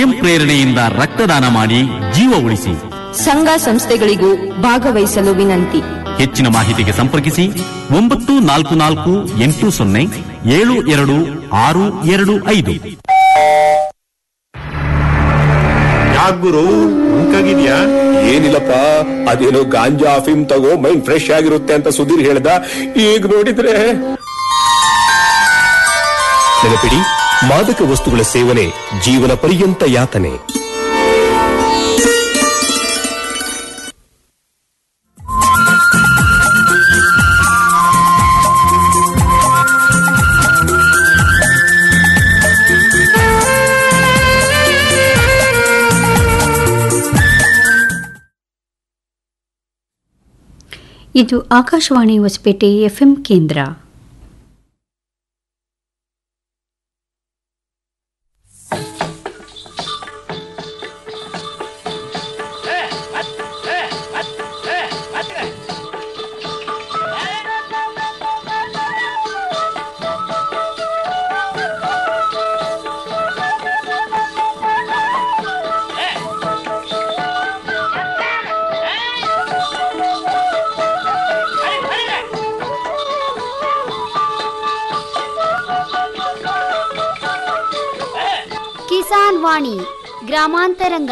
ಸ್ವಯಂ ಪ್ರೇರಣೆಯಿಂದ ರಕ್ತದಾನ ಮಾಡಿ ಜೀವ ಉಳಿಸಿ ಸಂಘ ಸಂಸ್ಥೆಗಳಿಗೂ ಭಾಗವಹಿಸಲು ವಿನಂತಿ ಹೆಚ್ಚಿನ ಮಾಹಿತಿಗೆ ಸಂಪರ್ಕಿಸಿ ಒಂಬತ್ತು ನಾಲ್ಕು ನಾಲ್ಕು ಎಂಟು ಸೊನ್ನೆ ಏಳು ಎರಡು ಆರು ಎರಡು ಐದು ಯಾಕ್ ಗುರು ಮುಂಕಾಗಿದ್ಯಾ ಏನಿಲ್ಲಪ್ಪ ಅದೇನೋ ಗಾಂಜಾ ಅಫೀಮ್ ತಗೋ ಮೈಂಡ್ ಫ್ರೆಶ್ ಆಗಿರುತ್ತೆ ಅಂತ ಸುಧೀರ್ ಹೇಳ್ದ ಈಗ ನೋಡಿದ್ರೆ ನೆನಪಿಡಿ ಮಾದಕ ವಸ್ತುಗಳ ಸೇವನೆ ಜೀವನ ಪರ್ಯಂತ ಯಾತನೆ ಇದು ಆಕಾಶವಾಣಿ ಹೊಸಪೇಟೆ ಎಫ್ಎಂ ಕೇಂದ್ರ ಕಿಸಾನ್ ವಾಣಿ ಗ್ರಾಮಾಂತರಂಗ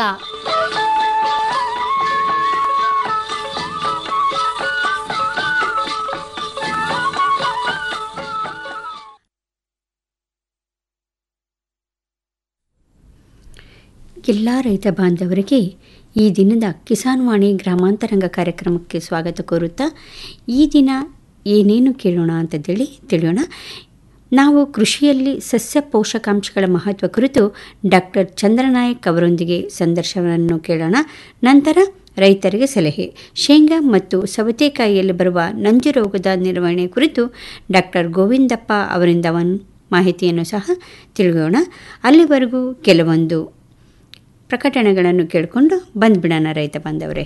ಎಲ್ಲ ರೈತ ಬಾಂಧವರಿಗೆ ಈ ದಿನದ ಕಿಸಾನ್ ವಾಣಿ ಗ್ರಾಮಾಂತರಂಗ ಕಾರ್ಯಕ್ರಮಕ್ಕೆ ಸ್ವಾಗತ ಕೋರುತ್ತಾ ಈ ದಿನ ಏನೇನು ಕೇಳೋಣ ಅಂತೇಳಿ ತಿಳಿಯೋಣ ನಾವು ಕೃಷಿಯಲ್ಲಿ ಸಸ್ಯ ಪೋಷಕಾಂಶಗಳ ಮಹತ್ವ ಕುರಿತು ಡಾಕ್ಟರ್ ಚಂದ್ರನಾಯಕ್ ಅವರೊಂದಿಗೆ ಸಂದರ್ಶನವನ್ನು ಕೇಳೋಣ ನಂತರ ರೈತರಿಗೆ ಸಲಹೆ ಶೇಂಗಾ ಮತ್ತು ಸವತೆಕಾಯಿಯಲ್ಲಿ ಬರುವ ನಂಜು ರೋಗದ ನಿರ್ವಹಣೆ ಕುರಿತು ಡಾಕ್ಟರ್ ಗೋವಿಂದಪ್ಪ ಅವರಿಂದ ಒಂದು ಮಾಹಿತಿಯನ್ನು ಸಹ ತಿಳಿಯೋಣ ಅಲ್ಲಿವರೆಗೂ ಕೆಲವೊಂದು ಪ್ರಕಟಣೆಗಳನ್ನು ಕೇಳಿಕೊಂಡು ಬಂದ್ಬಿಡೋಣ ರೈತ ಬಾಂಧವರೇ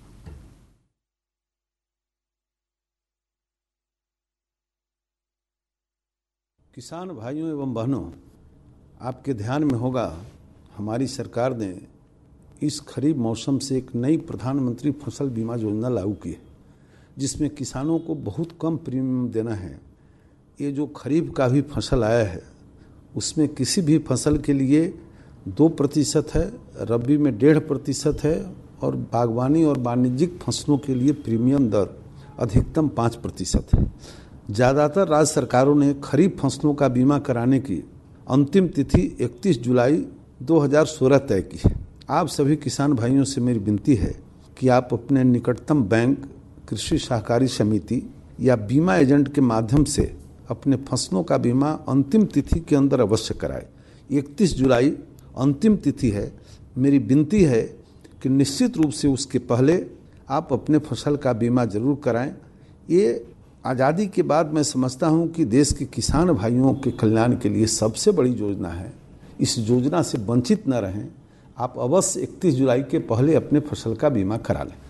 किसान भाइयों एवं बहनों आपके ध्यान में होगा हमारी सरकार ने इस खरीफ मौसम से एक नई प्रधानमंत्री फसल बीमा योजना लागू की है जिसमें किसानों को बहुत कम प्रीमियम देना है ये जो खरीफ का भी फसल आया है उसमें किसी भी फसल के लिए दो प्रतिशत है रबी में डेढ़ प्रतिशत है और बागवानी और वाणिज्यिक फसलों के लिए प्रीमियम दर अधिकतम पाँच प्रतिशत है ज़्यादातर राज्य सरकारों ने खरीफ फसलों का बीमा कराने की अंतिम तिथि 31 जुलाई 2016 तय की है आप सभी किसान भाइयों से मेरी विनती है कि आप अपने निकटतम बैंक कृषि सहकारी समिति या बीमा एजेंट के माध्यम से अपने फसलों का बीमा अंतिम तिथि के अंदर अवश्य कराएं 31 जुलाई अंतिम तिथि है मेरी विनती है कि निश्चित रूप से उसके पहले आप अपने फसल का बीमा जरूर कराएं ये आज़ादी के बाद मैं समझता हूं कि देश के किसान भाइयों के कल्याण के लिए सबसे बड़ी योजना है इस योजना से वंचित न रहें आप अवश्य 31 जुलाई के पहले अपने फसल का बीमा करा लें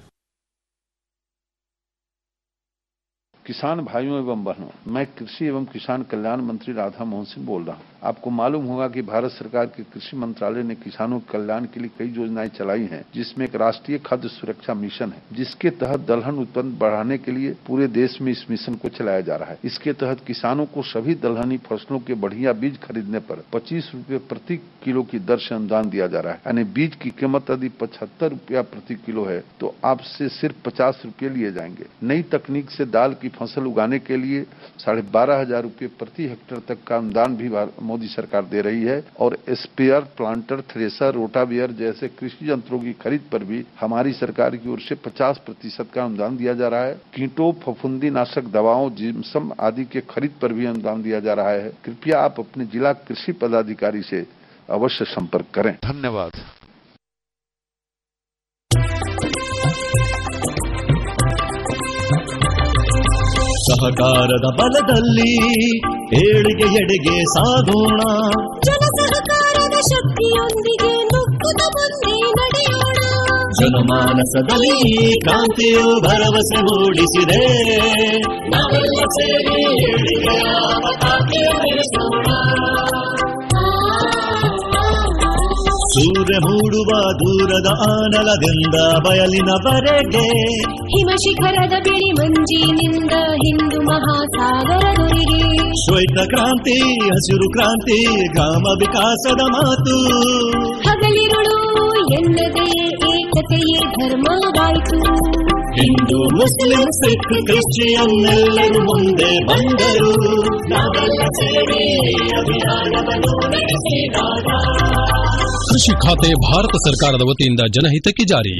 किसान भाइयों एवं बहनों मैं कृषि एवं किसान कल्याण मंत्री राधा मोहन सिंह बोल रहा हूँ आपको मालूम होगा कि भारत सरकार के कृषि मंत्रालय ने किसानों के कल्याण के लिए कई योजनाएं चलाई हैं जिसमें एक राष्ट्रीय खाद्य सुरक्षा मिशन है जिसके तहत दलहन उत्पन्न बढ़ाने के लिए पूरे देश में इस मिशन को चलाया जा रहा है इसके तहत किसानों को सभी दलहनी फसलों के बढ़िया बीज खरीदने पर पच्चीस रूपए प्रति किलो की दर से अनुदान दिया जा रहा है यानी बीज की कीमत यदि पचहत्तर रूपया प्रति किलो है तो आपसे सिर्फ पचास रूपये लिए जाएंगे नई तकनीक से दाल की फसल उगाने के लिए साढ़े बारह हजार रूपये प्रति हेक्टेयर तक का अनुदान भी मोदी सरकार दे रही है और स्पेयर प्लांटर थ्रेसर रोटावियर जैसे कृषि यंत्रों की खरीद पर भी हमारी सरकार की ओर से 50 प्रतिशत का अनुदान दिया जा रहा है कीटों फफूंदी नाशक दवाओं जिम्सम आदि के खरीद पर भी अनुदान दिया जा रहा है कृपया आप अपने जिला कृषि पदाधिकारी से अवश्य संपर्क करें धन्यवाद ಸಹಕಾರದ ಬಲದಲ್ಲಿ ಏಳಿಗೆ ಎಡೆಗೆ ಸಾಗೋಣ ಜನ ಸಹಕಾರದ ಶಕ್ತಿಯೊಂದಿಗೆ ನುಗ್ಗುತ್ತ ಮುಂದೆ ನಡೆಯೋಣ ಜನಮಾನಸದಲ್ಲಿ ಈ ಕ್ರಾಂತಿಯು ಭರವಸೆ ಮೂಡಿಸಿದೆ ನಾವೆಲ್ಲ ಸೇರಿ ಏಳಿಗೆಯ ಪತಾಕೆ ಬೆಳೆಸೋಣ ಸೂರ್ಯ ಮೂಡುವ ದೂರದ ಆನಲದಿಂದ ಬಯಲಿನವರೆಗೆ ಹಿಮ ಶಿಖರದ ಬಿಳಿ ಮಂಜಿನಿಂದ ಹಿಂದೂ ಮಹಾಸಾಗರದೊರೆಗೆ ಶ್ವೇತ ಕ್ರಾಂತಿ ಹಸಿರು ಕ್ರಾಂತಿ ಗ್ರಾಮ ವಿಕಾಸದ ಮಾತು ಹಗಲಿರುಳು ಎನ್ನದೇ ಏಕತೆಯೇ ಧರ್ಮವಾಯಿತು ಹಿಂದೂ ಮುಸ್ಲಿಂ ಸಿಖ್ ಕ್ರಿಶ್ಚಿಯನ್ ಎಲ್ಲರೂ ಮುಂದೆ ಬಂದರು ನಾವೆಲ್ಲ ಸೇರಿ ಅಭಿಯಾನವನ್ನು ನಡೆಸಿದಾಗ ಕೃಷಿ ಖಾತೆ ಭಾರತ ಸರ್ಕಾರದ ವತಿಯಿಂದ ಜನಹಿತಕ್ಕೆ ಜಾರಿ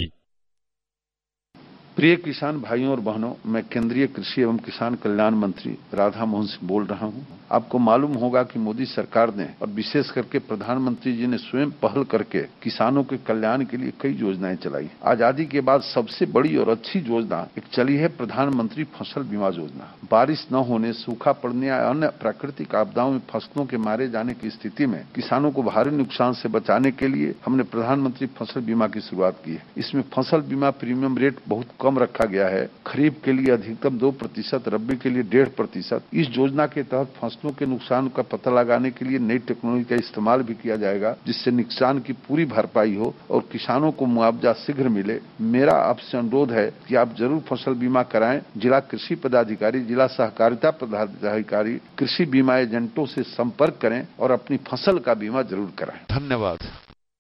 प्रिय किसान भाइयों और बहनों मैं केंद्रीय कृषि एवं किसान कल्याण मंत्री राधा मोहन सिंह बोल रहा हूं आपको मालूम होगा कि मोदी सरकार ने और विशेष करके प्रधानमंत्री जी ने स्वयं पहल करके किसानों के कल्याण के लिए कई योजनाएं चलाई आजादी के बाद सबसे बड़ी और अच्छी योजना एक चली है प्रधानमंत्री फसल बीमा योजना बारिश न होने सूखा पड़ने या अन्य प्राकृतिक आपदाओं में फसलों के मारे जाने की स्थिति में किसानों को भारी नुकसान से बचाने के लिए हमने प्रधानमंत्री फसल बीमा की शुरुआत की है इसमें फसल बीमा प्रीमियम रेट बहुत कम रखा गया है खरीफ के लिए अधिकतम दो प्रतिशत रबी के लिए डेढ़ प्रतिशत इस योजना के तहत फसलों के नुकसान का पता लगाने के लिए नई टेक्नोलॉजी का इस्तेमाल भी किया जाएगा जिससे नुकसान की पूरी भरपाई हो और किसानों को मुआवजा शीघ्र मिले मेरा आपसे अनुरोध है कि आप जरूर फसल बीमा कराएं जिला कृषि पदाधिकारी जिला सहकारिता पदाधिकारी कृषि बीमा एजेंटों से संपर्क करें और अपनी फसल का बीमा जरूर कराएं धन्यवाद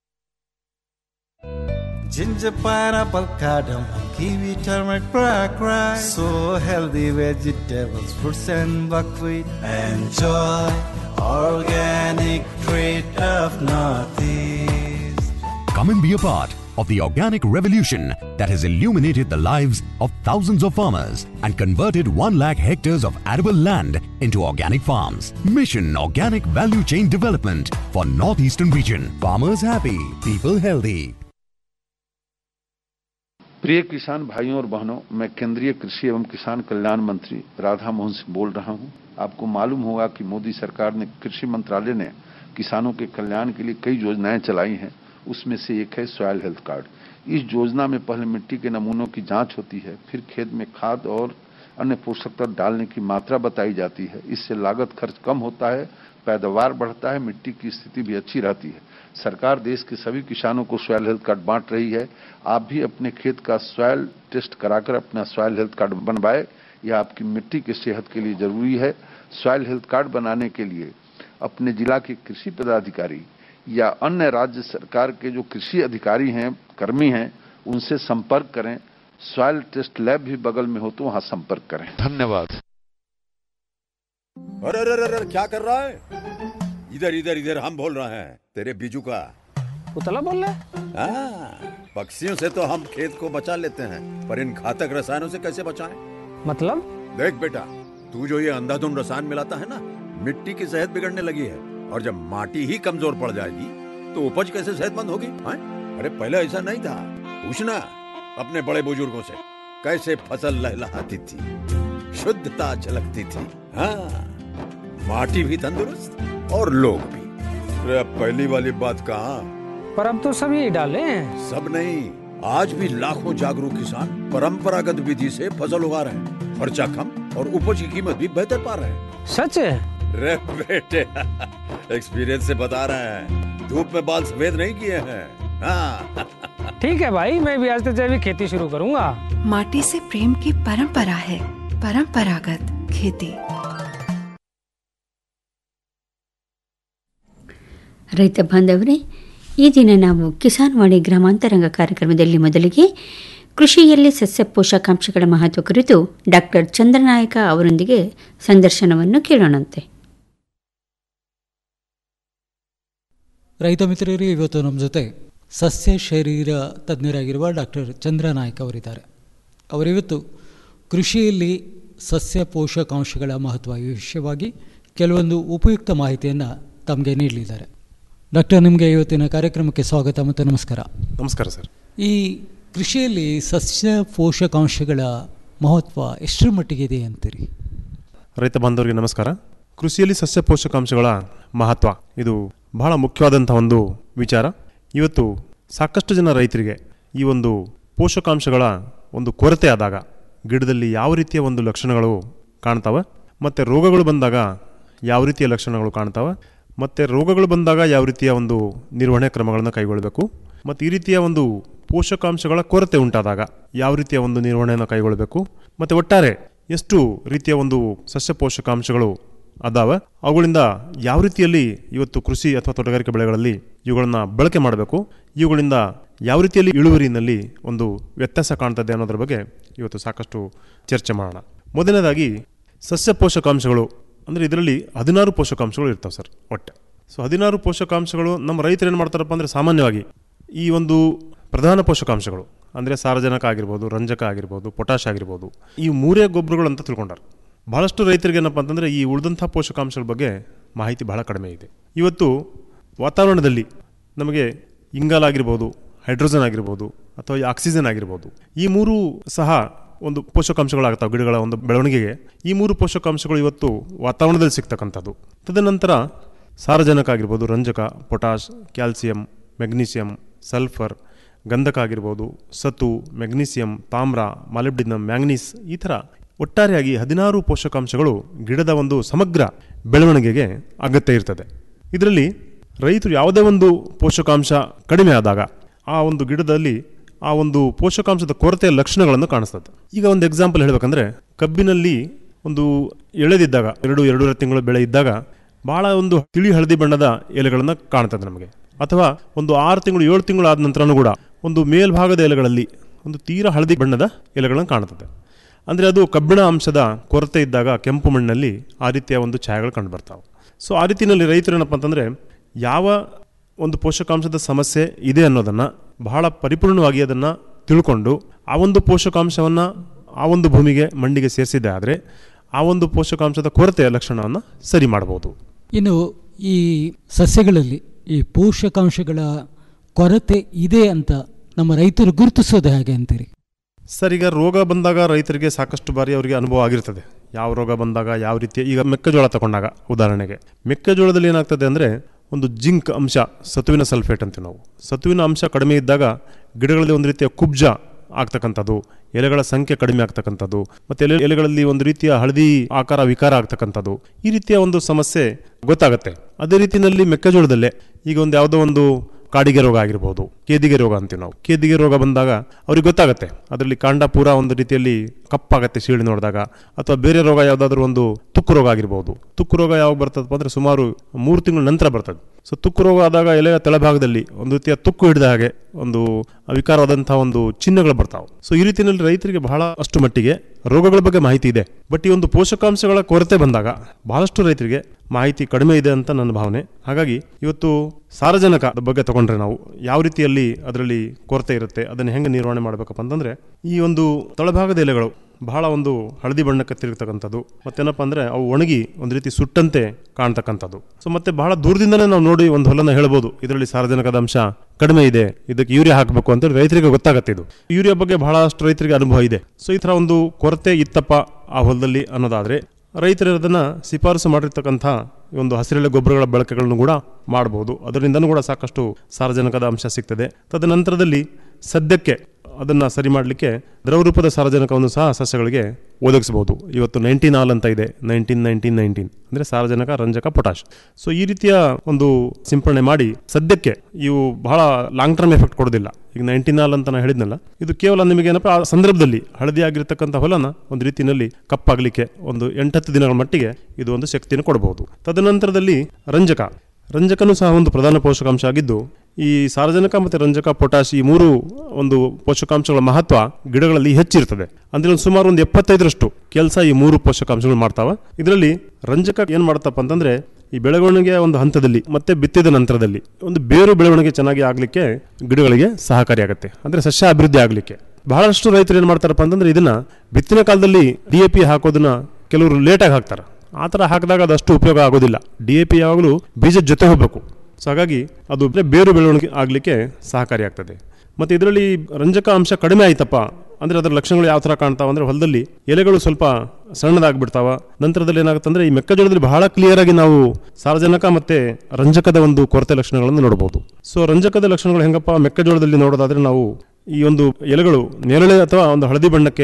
Ginger, pineapple, cardamom, kiwi, turmeric, black rice. So healthy vegetables, fruits and buckwheat. Enjoy organic treat of Northeast. Come and be a part of the organic revolution that has illuminated the lives of thousands of farmers and converted 1 lakh hectares of arable land into organic farms. Mission Organic Value Chain Development for Northeastern region. Farmers happy, people healthy. प्रिय किसान भाइयों और बहनों मैं केंद्रीय कृषि एवं किसान कल्याण मंत्री राधा मोहन सिंह बोल रहा हूं आपको मालूम होगा कि मोदी सरकार ने कृषि मंत्रालय ने किसानों के कल्याण के लिए कई योजनाएं चलाई हैं उसमें से एक है सॉयल हेल्थ कार्ड इस योजना में पहले मिट्टी के नमूनों की जांच होती है फिर खेत में खाद और अन्य पोषक तत्व डालने की मात्रा बताई जाती है इससे लागत खर्च कम होता है पैदावार बढ़ता है मिट्टी की स्थिति भी अच्छी रहती है सरकार देश के सभी किसानों को सॉयल हेल्थ कार्ड बांट रही है आप भी अपने खेत का सॉयल टेस्ट कराकर अपना सॉयल हेल्थ कार्ड बनवाए यह आपकी मिट्टी की सेहत के लिए जरूरी है सॉयल हेल्थ कार्ड बनाने के लिए अपने जिला के कृषि पदाधिकारी या अन्य राज्य सरकार के जो कृषि अधिकारी हैं कर्मी हैं उनसे संपर्क करें सॉयल टेस्ट लैब भी बगल में हो तो वहां संपर्क करें धन्यवाद अरे अरे अरे क्या कर रहा है इधर इधर इधर हम बोल रहे हैं तेरे बीजू का उतला बोल रहा हाँ, पक्षियों से तो हम खेत को बचा लेते हैं पर इन घातक रसायनों से कैसे बचाएं? मतलब देख बेटा तू जो ये अंधाधुंध रसायन मिलाता है ना मिट्टी की सेहत बिगड़ने लगी है और जब माटी ही कमजोर पड़ जाएगी तो उपज कैसे सेहतमंद होगी हाँ? अरे पहले ऐसा नहीं था पूछना अपने बड़े बुजुर्गों से कैसे फसल लहलहाती थी शुद्धता झलकती थी हाँ माटी भी तंदुरुस्त और लोग भी अरे अब पहली वाली बात कहाँ पर अब तो सब यही डाले हैं सब नहीं आज भी लाखों जागरूक किसान परंपरागत विधि से फसल उगा रहे हैं खर्चा कम और उपज की कीमत भी बेहतर पा रहे हैं सच है रे बेटे एक्सपीरियंस से बता रहे हैं धूप में बाल सफेद नहीं किए हैं हाँ ठीक है भाई मैं भी आज से जैविक खेती शुरू करूंगा माटी से प्रेम की परंपरा है परंपरागत खेती ರೈತ ಬಾಂಧವರೇ ಈ ದಿನ ನಾವು ಕಿಸಾನ್ ವಾಣಿ ಗ್ರಾಮಾಂತರಂಗ ಕಾರ್ಯಕ್ರಮದಲ್ಲಿ ಮೊದಲಿಗೆ ಕೃಷಿಯಲ್ಲಿ ಸಸ್ಯ ಪೋಷಕಾಂಶಗಳ ಮಹತ್ವ ಕುರಿತು ಡಾಕ್ಟರ್ ಚಂದ್ರನಾಯಕ ಅವರೊಂದಿಗೆ ಸಂದರ್ಶನವನ್ನು ಕೇಳೋಣಂತೆ ರೈತ ಮಿತ್ರರೇ ಇವತ್ತು ನಮ್ಮ ಜೊತೆ ಸಸ್ಯ ಶರೀರ ತಜ್ಞರಾಗಿರುವ ಡಾಕ್ಟರ್ ಚಂದ್ರನಾಯಕ್ ಅವರಿದ್ದಾರೆ ಅವರಿವತ್ತು ಕೃಷಿಯಲ್ಲಿ ಸಸ್ಯ ಪೋಷಕಾಂಶಗಳ ಮಹತ್ವ ಈ ವಿಷಯವಾಗಿ ಕೆಲವೊಂದು ಉಪಯುಕ್ತ ಮಾಹಿತಿಯನ್ನು ತಮಗೆ ನೀಡಲಿದ್ದಾರೆ ಡಾಕ್ಟರ್ ನಿಮಗೆ ಇವತ್ತಿನ ಕಾರ್ಯಕ್ರಮಕ್ಕೆ ಸ್ವಾಗತ ಮತ್ತು ನಮಸ್ಕಾರ ನಮಸ್ಕಾರ ಸರ್ ಈ ಕೃಷಿಯಲ್ಲಿ ಸಸ್ಯ ಪೋಷಕಾಂಶಗಳ ಮಹತ್ವ ಎಷ್ಟರ ಮಟ್ಟಿಗೆ ಇದೆ ಅಂತೀರಿ ರೈತ ಬಾಂಧವರಿಗೆ ನಮಸ್ಕಾರ ಕೃಷಿಯಲ್ಲಿ ಸಸ್ಯ ಪೋಷಕಾಂಶಗಳ ಮಹತ್ವ ಇದು ಬಹಳ ಮುಖ್ಯವಾದಂಥ ಒಂದು ವಿಚಾರ ಇವತ್ತು ಸಾಕಷ್ಟು ಜನ ರೈತರಿಗೆ ಈ ಒಂದು ಪೋಷಕಾಂಶಗಳ ಒಂದು ಕೊರತೆ ಆದಾಗ ಗಿಡದಲ್ಲಿ ಯಾವ ರೀತಿಯ ಒಂದು ಲಕ್ಷಣಗಳು ಕಾಣ್ತವೆ ಮತ್ತು ರೋಗಗಳು ಬಂದಾಗ ಯಾವ ರೀತಿಯ ಲಕ್ಷಣಗಳು ಕಾಣ್ತವೆ ಮತ್ತು ರೋಗಗಳು ಬಂದಾಗ ಯಾವ ರೀತಿಯ ಒಂದು ನಿರ್ವಹಣೆ ಕ್ರಮಗಳನ್ನು ಕೈಗೊಳ್ಳಬೇಕು ಮತ್ತು ಈ ರೀತಿಯ ಒಂದು ಪೋಷಕಾಂಶಗಳ ಕೊರತೆ ಉಂಟಾದಾಗ ಯಾವ ರೀತಿಯ ಒಂದು ನಿರ್ವಹಣೆಯನ್ನು ಕೈಗೊಳ್ಳಬೇಕು ಮತ್ತು ಒಟ್ಟಾರೆ ಎಷ್ಟು ರೀತಿಯ ಒಂದು ಸಸ್ಯ ಪೋಷಕಾಂಶಗಳು ಅದಾವ ಅವುಗಳಿಂದ ಯಾವ ರೀತಿಯಲ್ಲಿ ಇವತ್ತು ಕೃಷಿ ಅಥವಾ ತೋಟಗಾರಿಕೆ ಬೆಳೆಗಳಲ್ಲಿ ಇವುಗಳನ್ನು ಬಳಕೆ ಮಾಡಬೇಕು ಇವುಗಳಿಂದ ಯಾವ ರೀತಿಯಲ್ಲಿ ಇಳುವರಿನಲ್ಲಿ ಒಂದು ವ್ಯತ್ಯಾಸ ಕಾಣ್ತದೆ ಅನ್ನೋದ್ರ ಬಗ್ಗೆ ಇವತ್ತು ಸಾಕಷ್ಟು ಚರ್ಚೆ ಮಾಡೋಣ ಮೊದಲನೇದಾಗಿ ಸಸ್ಯ ಪೋಷಕಾಂಶಗಳು ಅಂದರೆ ಇದರಲ್ಲಿ ಹದಿನಾರು ಪೋಷಕಾಂಶಗಳು ಇರ್ತಾವೆ ಸರ್ ಒಟ್ಟೆ ಸೊ ಹದಿನಾರು ಪೋಷಕಾಂಶಗಳು ನಮ್ಮ ರೈತರು ಏನು ಮಾಡ್ತಾರಪ್ಪ ಅಂದರೆ ಸಾಮಾನ್ಯವಾಗಿ ಈ ಒಂದು ಪ್ರಧಾನ ಪೋಷಕಾಂಶಗಳು ಅಂದರೆ ಸಾರಜನಕ ಆಗಿರ್ಬೋದು ರಂಜಕ ಆಗಿರ್ಬೋದು ಪೊಟ್ಯಾಶ್ ಆಗಿರ್ಬೋದು ಈ ಮೂರೇ ಗೊಬ್ಬರಗಳು ಅಂತ ತಿಳ್ಕೊಂಡಾರೆ ಬಹಳಷ್ಟು ರೈತರಿಗೆ ಏನಪ್ಪ ಅಂತಂದರೆ ಈ ಉಳಿದಂಥ ಪೋಷಕಾಂಶಗಳ ಬಗ್ಗೆ ಮಾಹಿತಿ ಬಹಳ ಕಡಿಮೆ ಇದೆ ಇವತ್ತು ವಾತಾವರಣದಲ್ಲಿ ನಮಗೆ ಇಂಗಾಲ ಆಗಿರ್ಬೋದು ಹೈಡ್ರೋಜನ್ ಆಗಿರ್ಬೋದು ಅಥವಾ ಈ ಆಕ್ಸಿಜನ್ ಆಗಿರ್ಬೋದು ಈ ಮೂರು ಸಹ ಒಂದು ಪೋಷಕಾಂಶಗಳಾಗ್ತಾವೆ ಗಿಡಗಳ ಒಂದು ಬೆಳವಣಿಗೆಗೆ ಈ ಮೂರು ಪೋಷಕಾಂಶಗಳು ಇವತ್ತು ವಾತಾವರಣದಲ್ಲಿ ಸಿಗ್ತಕ್ಕಂಥದ್ದು ತದನಂತರ ಸಾರಜನಕ ಆಗಿರ್ಬೋದು ರಂಜಕ ಪೊಟಾಷ್ ಕ್ಯಾಲ್ಸಿಯಂ ಮೆಗ್ನೀಷಿಯಂ ಸಲ್ಫರ್ ಗಂಧಕ ಆಗಿರ್ಬೋದು ಸತು ಮೆಗ್ನೀಸಿಯಂ ತಾಮ್ರ ಮಾಲಿಬ್ಡಿನಮ್ ಮ್ಯಾಂಗ್ನೀಸ್ ಈ ಥರ ಒಟ್ಟಾರೆಯಾಗಿ ಹದಿನಾರು ಪೋಷಕಾಂಶಗಳು ಗಿಡದ ಒಂದು ಸಮಗ್ರ ಬೆಳವಣಿಗೆಗೆ ಅಗತ್ಯ ಇರ್ತದೆ ಇದರಲ್ಲಿ ರೈತರು ಯಾವುದೇ ಒಂದು ಪೋಷಕಾಂಶ ಕಡಿಮೆ ಆದಾಗ ಆ ಒಂದು ಗಿಡದಲ್ಲಿ ಆ ಒಂದು ಪೋಷಕಾಂಶದ ಕೊರತೆಯ ಲಕ್ಷಣಗಳನ್ನು ಕಾಣಿಸ್ತದೆ ಈಗ ಒಂದು ಎಕ್ಸಾಂಪಲ್ ಹೇಳಬೇಕಂದ್ರೆ ಕಬ್ಬಿನಲ್ಲಿ ಒಂದು ಎಳೆದಿದ್ದಾಗ ಎರಡು ಎರಡೂವರೆ ತಿಂಗಳ ಬೆಳೆ ಇದ್ದಾಗ ಭಾಳ ಒಂದು ತಿಳಿ ಹಳದಿ ಬಣ್ಣದ ಎಲೆಗಳನ್ನು ಕಾಣ್ತದೆ ನಮಗೆ ಅಥವಾ ಒಂದು ಆರು ತಿಂಗಳು ಏಳು ತಿಂಗಳು ಆದ ನಂತರನೂ ಕೂಡ ಒಂದು ಮೇಲ್ಭಾಗದ ಎಲೆಗಳಲ್ಲಿ ಒಂದು ತೀರಾ ಹಳದಿ ಬಣ್ಣದ ಎಲೆಗಳನ್ನು ಕಾಣ್ತದೆ ಅಂದರೆ ಅದು ಕಬ್ಬಿಣ ಅಂಶದ ಕೊರತೆ ಇದ್ದಾಗ ಕೆಂಪು ಮಣ್ಣಲ್ಲಿ ಆ ರೀತಿಯ ಒಂದು ಛಾಯೆಗಳು ಕಂಡು ಬರ್ತಾವೆ ಸೊ ಆ ರೀತಿಯಲ್ಲಿ ರೈತರು ಏನಪ್ಪ ಅಂತಂದರೆ ಯಾವ ಒಂದು ಪೋಷಕಾಂಶದ ಸಮಸ್ಯೆ ಇದೆ ಅನ್ನೋದನ್ನು ಬಹಳ ಪರಿಪೂರ್ಣವಾಗಿ ಅದನ್ನು ತಿಳ್ಕೊಂಡು ಆ ಒಂದು ಪೋಷಕಾಂಶವನ್ನು ಆ ಒಂದು ಭೂಮಿಗೆ ಮಣ್ಣಿಗೆ ಸೇರಿಸಿದೆ ಆದರೆ ಆ ಒಂದು ಪೋಷಕಾಂಶದ ಕೊರತೆಯ ಲಕ್ಷಣವನ್ನು ಸರಿ ಮಾಡಬಹುದು ಇನ್ನು ಈ ಸಸ್ಯಗಳಲ್ಲಿ ಈ ಪೋಷಕಾಂಶಗಳ ಕೊರತೆ ಇದೆ ಅಂತ ನಮ್ಮ ರೈತರು ಗುರುತಿಸೋದು ಹೇಗೆ ಅಂತೀರಿ ಸರ್ ಈಗ ರೋಗ ಬಂದಾಗ ರೈತರಿಗೆ ಸಾಕಷ್ಟು ಬಾರಿ ಅವರಿಗೆ ಅನುಭವ ಆಗಿರ್ತದೆ ಯಾವ ರೋಗ ಬಂದಾಗ ಯಾವ ರೀತಿಯ ಈಗ ಮೆಕ್ಕೆಜೋಳ ತಗೊಂಡಾಗ ಉದಾಹರಣೆಗೆ ಮೆಕ್ಕೆಜೋಳದಲ್ಲಿ ಏನಾಗ್ತದೆ ಅಂದರೆ ಒಂದು ಜಿಂಕ್ ಅಂಶ ಸತುವಿನ ಸಲ್ಫೇಟ್ ಅಂತೀವಿ ನಾವು ಸತುವಿನ ಅಂಶ ಕಡಿಮೆ ಇದ್ದಾಗ ಗಿಡಗಳಲ್ಲಿ ಒಂದು ರೀತಿಯ ಕುಬ್ಜ ಆಗ್ತಕ್ಕಂಥದ್ದು ಎಲೆಗಳ ಸಂಖ್ಯೆ ಕಡಿಮೆ ಆಗ್ತಕ್ಕಂಥದ್ದು ಮತ್ತು ಎಲೆ ಎಲೆಗಳಲ್ಲಿ ಒಂದು ರೀತಿಯ ಹಳದಿ ಆಕಾರ ವಿಕಾರ ಆಗ್ತಕ್ಕಂಥದ್ದು ಈ ರೀತಿಯ ಒಂದು ಸಮಸ್ಯೆ ಗೊತ್ತಾಗುತ್ತೆ ಅದೇ ರೀತಿಯಲ್ಲಿ ಮೆಕ್ಕೆಜೋಳದಲ್ಲೇ ಈಗ ಒಂದು ಯಾವುದೋ ಒಂದು ಕಾಡಿಗೆ ರೋಗ ಆಗಿರ್ಬೋದು ಕೇದಿಗೆ ರೋಗ ಅಂತೀವಿ ನಾವು ಕೇದಿಗೆ ರೋಗ ಬಂದಾಗ ಅವ್ರಿಗೆ ಗೊತ್ತಾಗುತ್ತೆ ಅದರಲ್ಲಿ ಕಾಂಡ ಪೂರ ಒಂದು ರೀತಿಯಲ್ಲಿ ಕಪ್ಪಾಗತ್ತೆ ಸೀಳಿ ನೋಡಿದಾಗ ಅಥವಾ ಬೇರೆ ರೋಗ ಯಾವುದಾದ್ರೂ ಒಂದು ತುಕ್ಕು ರೋಗ ಆಗಿರ್ಬೋದು ತುಕ್ಕು ರೋಗ ಯಾವಾಗ ಬರ್ತದಪ್ಪ ಅಂದರೆ ಸುಮಾರು ಮೂರು ತಿಂಗಳ ನಂತರ ಬರ್ತದೆ ಸೊ ತುಕ್ಕು ರೋಗ ಆದಾಗ ಎಲೆಯ ತಳಭಾಗದಲ್ಲಿ ಒಂದು ರೀತಿಯ ತುಕ್ಕು ಹಿಡಿದ ಹಾಗೆ ಒಂದು ವಿಕಾರವಾದಂತಹ ಒಂದು ಚಿಹ್ನೆಗಳು ಬರ್ತಾವೆ ಸೊ ಈ ರೀತಿಯಲ್ಲಿ ರೈತರಿಗೆ ಬಹಳ ಅಷ್ಟು ಮಟ್ಟಿಗೆ ರೋಗಗಳ ಬಗ್ಗೆ ಮಾಹಿತಿ ಇದೆ ಬಟ್ ಈ ಒಂದು ಪೋಷಕಾಂಶಗಳ ಕೊರತೆ ಬಂದಾಗ ಬಹಳಷ್ಟು ರೈತರಿಗೆ ಮಾಹಿತಿ ಕಡಿಮೆ ಇದೆ ಅಂತ ನನ್ನ ಭಾವನೆ ಹಾಗಾಗಿ ಇವತ್ತು ಸಾರಜನಕದ ಬಗ್ಗೆ ತಗೊಂಡ್ರೆ ನಾವು ಯಾವ ರೀತಿಯಲ್ಲಿ ಅದರಲ್ಲಿ ಕೊರತೆ ಇರುತ್ತೆ ಅದನ್ನು ಹೆಂಗೆ ನಿರ್ವಹಣೆ ಮಾಡಬೇಕಪ್ಪ ಅಂತಂದ್ರೆ ಈ ಒಂದು ತಳಭಾಗದ ಎಲೆಗಳು ಬಹಳ ಒಂದು ಹಳದಿ ಬಣ್ಣಕ್ಕೆ ತಿರುಗ್ತಕ್ಕಂಥದ್ದು ಮತ್ತೇನಪ್ಪ ಅಂದರೆ ಅವು ಒಣಗಿ ಒಂದು ರೀತಿ ಸುಟ್ಟಂತೆ ಕಾಣ್ತಕ್ಕಂಥದ್ದು ಸೊ ಮತ್ತೆ ಬಹಳ ದೂರದಿಂದಲೇ ನಾವು ನೋಡಿ ಒಂದು ಹೊಲನ ಹೇಳ್ಬೋದು ಇದರಲ್ಲಿ ಸಾರಜನಕದ ಅಂಶ ಕಡಿಮೆ ಇದೆ ಇದಕ್ಕೆ ಯೂರಿಯಾ ಹಾಕಬೇಕು ಅಂತ ರೈತರಿಗೆ ಗೊತ್ತಾಗತ್ತೆ ಇದು ಯೂರಿಯಾ ಬಗ್ಗೆ ಬಹಳಷ್ಟು ರೈತರಿಗೆ ಅನುಭವ ಇದೆ ಸೊ ಈ ಥರ ಒಂದು ಕೊರತೆ ಇತ್ತಪ್ಪ ಆ ಹೊಲದಲ್ಲಿ ಅನ್ನೋದಾದರೆ ರೈತರು ಅದನ್ನು ಶಿಫಾರಸು ಮಾಡಿರ್ತಕ್ಕಂಥ ಈ ಒಂದು ಹಸಿರೆಲೆ ಗೊಬ್ಬರಗಳ ಬಳಕೆಗಳನ್ನು ಕೂಡ ಮಾಡಬಹುದು ಅದರಿಂದನೂ ಕೂಡ ಸಾಕಷ್ಟು ಸಾರಜನಕದ ಅಂಶ ಸಿಗ್ತದೆ ತದನಂತರದಲ್ಲಿ ಸದ್ಯಕ್ಕೆ ಅದನ್ನು ಸರಿ ಮಾಡಲಿಕ್ಕೆ ದ್ರವರೂಪದ ಸಾರಜನಕವನ್ನು ಸಹ ಸಸ್ಯಗಳಿಗೆ ಒದಗಿಸಬಹುದು ಇವತ್ತು ನೈನ್ಟೀನ್ ಆಲ್ ಅಂತ ಇದೆ ನೈನ್ಟೀನ್ ನೈನ್ಟೀನ್ ನೈನ್ಟೀನ್ ಅಂದರೆ ಸಾರಜನಕ ರಂಜಕ ಪೊಟಾಶ್ ಸೊ ಈ ರೀತಿಯ ಒಂದು ಸಿಂಪರಣೆ ಮಾಡಿ ಸದ್ಯಕ್ಕೆ ಇವು ಬಹಳ ಲಾಂಗ್ ಟರ್ಮ್ ಎಫೆಕ್ಟ್ ಕೊಡೋದಿಲ್ಲ ಈಗ ನೈನ್ಟೀನ್ ಆಲ್ ಅಂತ ನಾನು ಹೇಳಿದ್ನಲ್ಲ ಇದು ಕೇವಲ ನಿಮಗೆ ಏನಪ್ಪ ಆ ಸಂದರ್ಭದಲ್ಲಿ ಹಳದಿ ಆಗಿರ್ತಕ್ಕಂಥ ಹೊಲನ ಒಂದು ರೀತಿಯಲ್ಲಿ ಕಪ್ಪಾಗಲಿಕ್ಕೆ ಒಂದು ಎಂಟತ್ತು ದಿನಗಳ ಮಟ್ಟಿಗೆ ಇದು ಒಂದು ಶಕ್ತಿಯನ್ನು ಕೊಡಬಹುದು ತದನಂತರದಲ್ಲಿ ರಂಜಕ ರಂಜಕನೂ ಸಹ ಒಂದು ಪ್ರಧಾನ ಪೋಷಕಾಂಶ ಆಗಿದ್ದು ಈ ಸಾರಜನಕ ಮತ್ತು ರಂಜಕ ಪೊಟ್ಯಾಶ್ ಈ ಮೂರು ಒಂದು ಪೋಷಕಾಂಶಗಳ ಮಹತ್ವ ಗಿಡಗಳಲ್ಲಿ ಹೆಚ್ಚಿರ್ತದೆ ಅಂದ್ರೆ ಒಂದು ಸುಮಾರು ಒಂದು ಎಪ್ಪತ್ತೈದರಷ್ಟು ಕೆಲಸ ಈ ಮೂರು ಪೋಷಕಾಂಶಗಳು ಮಾಡ್ತಾವ ಇದರಲ್ಲಿ ರಂಜಕ ಏನು ಮಾಡ್ತಪ್ಪ ಅಂತಂದ್ರೆ ಈ ಬೆಳವಣಿಗೆಯ ಒಂದು ಹಂತದಲ್ಲಿ ಮತ್ತೆ ಬಿತ್ತಿದ ನಂತರದಲ್ಲಿ ಒಂದು ಬೇರು ಬೆಳವಣಿಗೆ ಚೆನ್ನಾಗಿ ಆಗಲಿಕ್ಕೆ ಗಿಡಗಳಿಗೆ ಸಹಕಾರಿಯಾಗುತ್ತೆ ಅಂದ್ರೆ ಸಸ್ಯ ಅಭಿವೃದ್ಧಿ ಆಗಲಿಕ್ಕೆ ಬಹಳಷ್ಟು ರೈತರು ಏನು ಮಾಡ್ತಾರಪ್ಪ ಅಂತಂದ್ರೆ ಇದನ್ನ ಬಿತ್ತಿನ ಕಾಲದಲ್ಲಿ ಡಿ ಎ ಪಿ ಹಾಕೋದನ್ನ ಕೆಲವರು ಲೇಟಾಗಿ ಹಾಕ್ತಾರೆ ಆ ಥರ ಹಾಕಿದಾಗ ಅದಷ್ಟು ಉಪಯೋಗ ಆಗೋದಿಲ್ಲ ಡಿ ಎ ಪಿ ಯಾವಾಗಲೂ ಬೀಜದ ಜೊತೆ ಹೋಗಬೇಕು ಸೊ ಹಾಗಾಗಿ ಅದು ಬೇರು ಬೆಳವಣಿಗೆ ಆಗಲಿಕ್ಕೆ ಸಹಕಾರಿಯಾಗ್ತದೆ ಮತ್ತು ಇದರಲ್ಲಿ ರಂಜಕ ಅಂಶ ಕಡಿಮೆ ಆಯ್ತಪ್ಪ ಅಂದರೆ ಅದರ ಲಕ್ಷಣಗಳು ಯಾವ ಥರ ಕಾಣ್ತಾವ ಅಂದರೆ ಹೊಲದಲ್ಲಿ ಎಲೆಗಳು ಸ್ವಲ್ಪ ಸಣ್ಣದಾಗ್ಬಿಡ್ತಾವ ನಂತರದಲ್ಲಿ ಏನಾಗುತ್ತೆ ಅಂದರೆ ಈ ಮೆಕ್ಕೆಜೋಳದಲ್ಲಿ ಬಹಳ ಕ್ಲಿಯರ್ ಆಗಿ ನಾವು ಸಾರಜನಕ ಮತ್ತು ರಂಜಕದ ಒಂದು ಕೊರತೆ ಲಕ್ಷಣಗಳನ್ನು ನೋಡಬಹುದು ಸೊ ರಂಜಕದ ಲಕ್ಷಣಗಳು ಹೆಂಗಪ್ಪ ಮೆಕ್ಕೆಜೋಳದಲ್ಲಿ ನೋಡೋದಾದ್ರೆ ನಾವು ಈ ಒಂದು ಎಲೆಗಳು ನೇರಳೆ ಅಥವಾ ಒಂದು ಹಳದಿ ಬಣ್ಣಕ್ಕೆ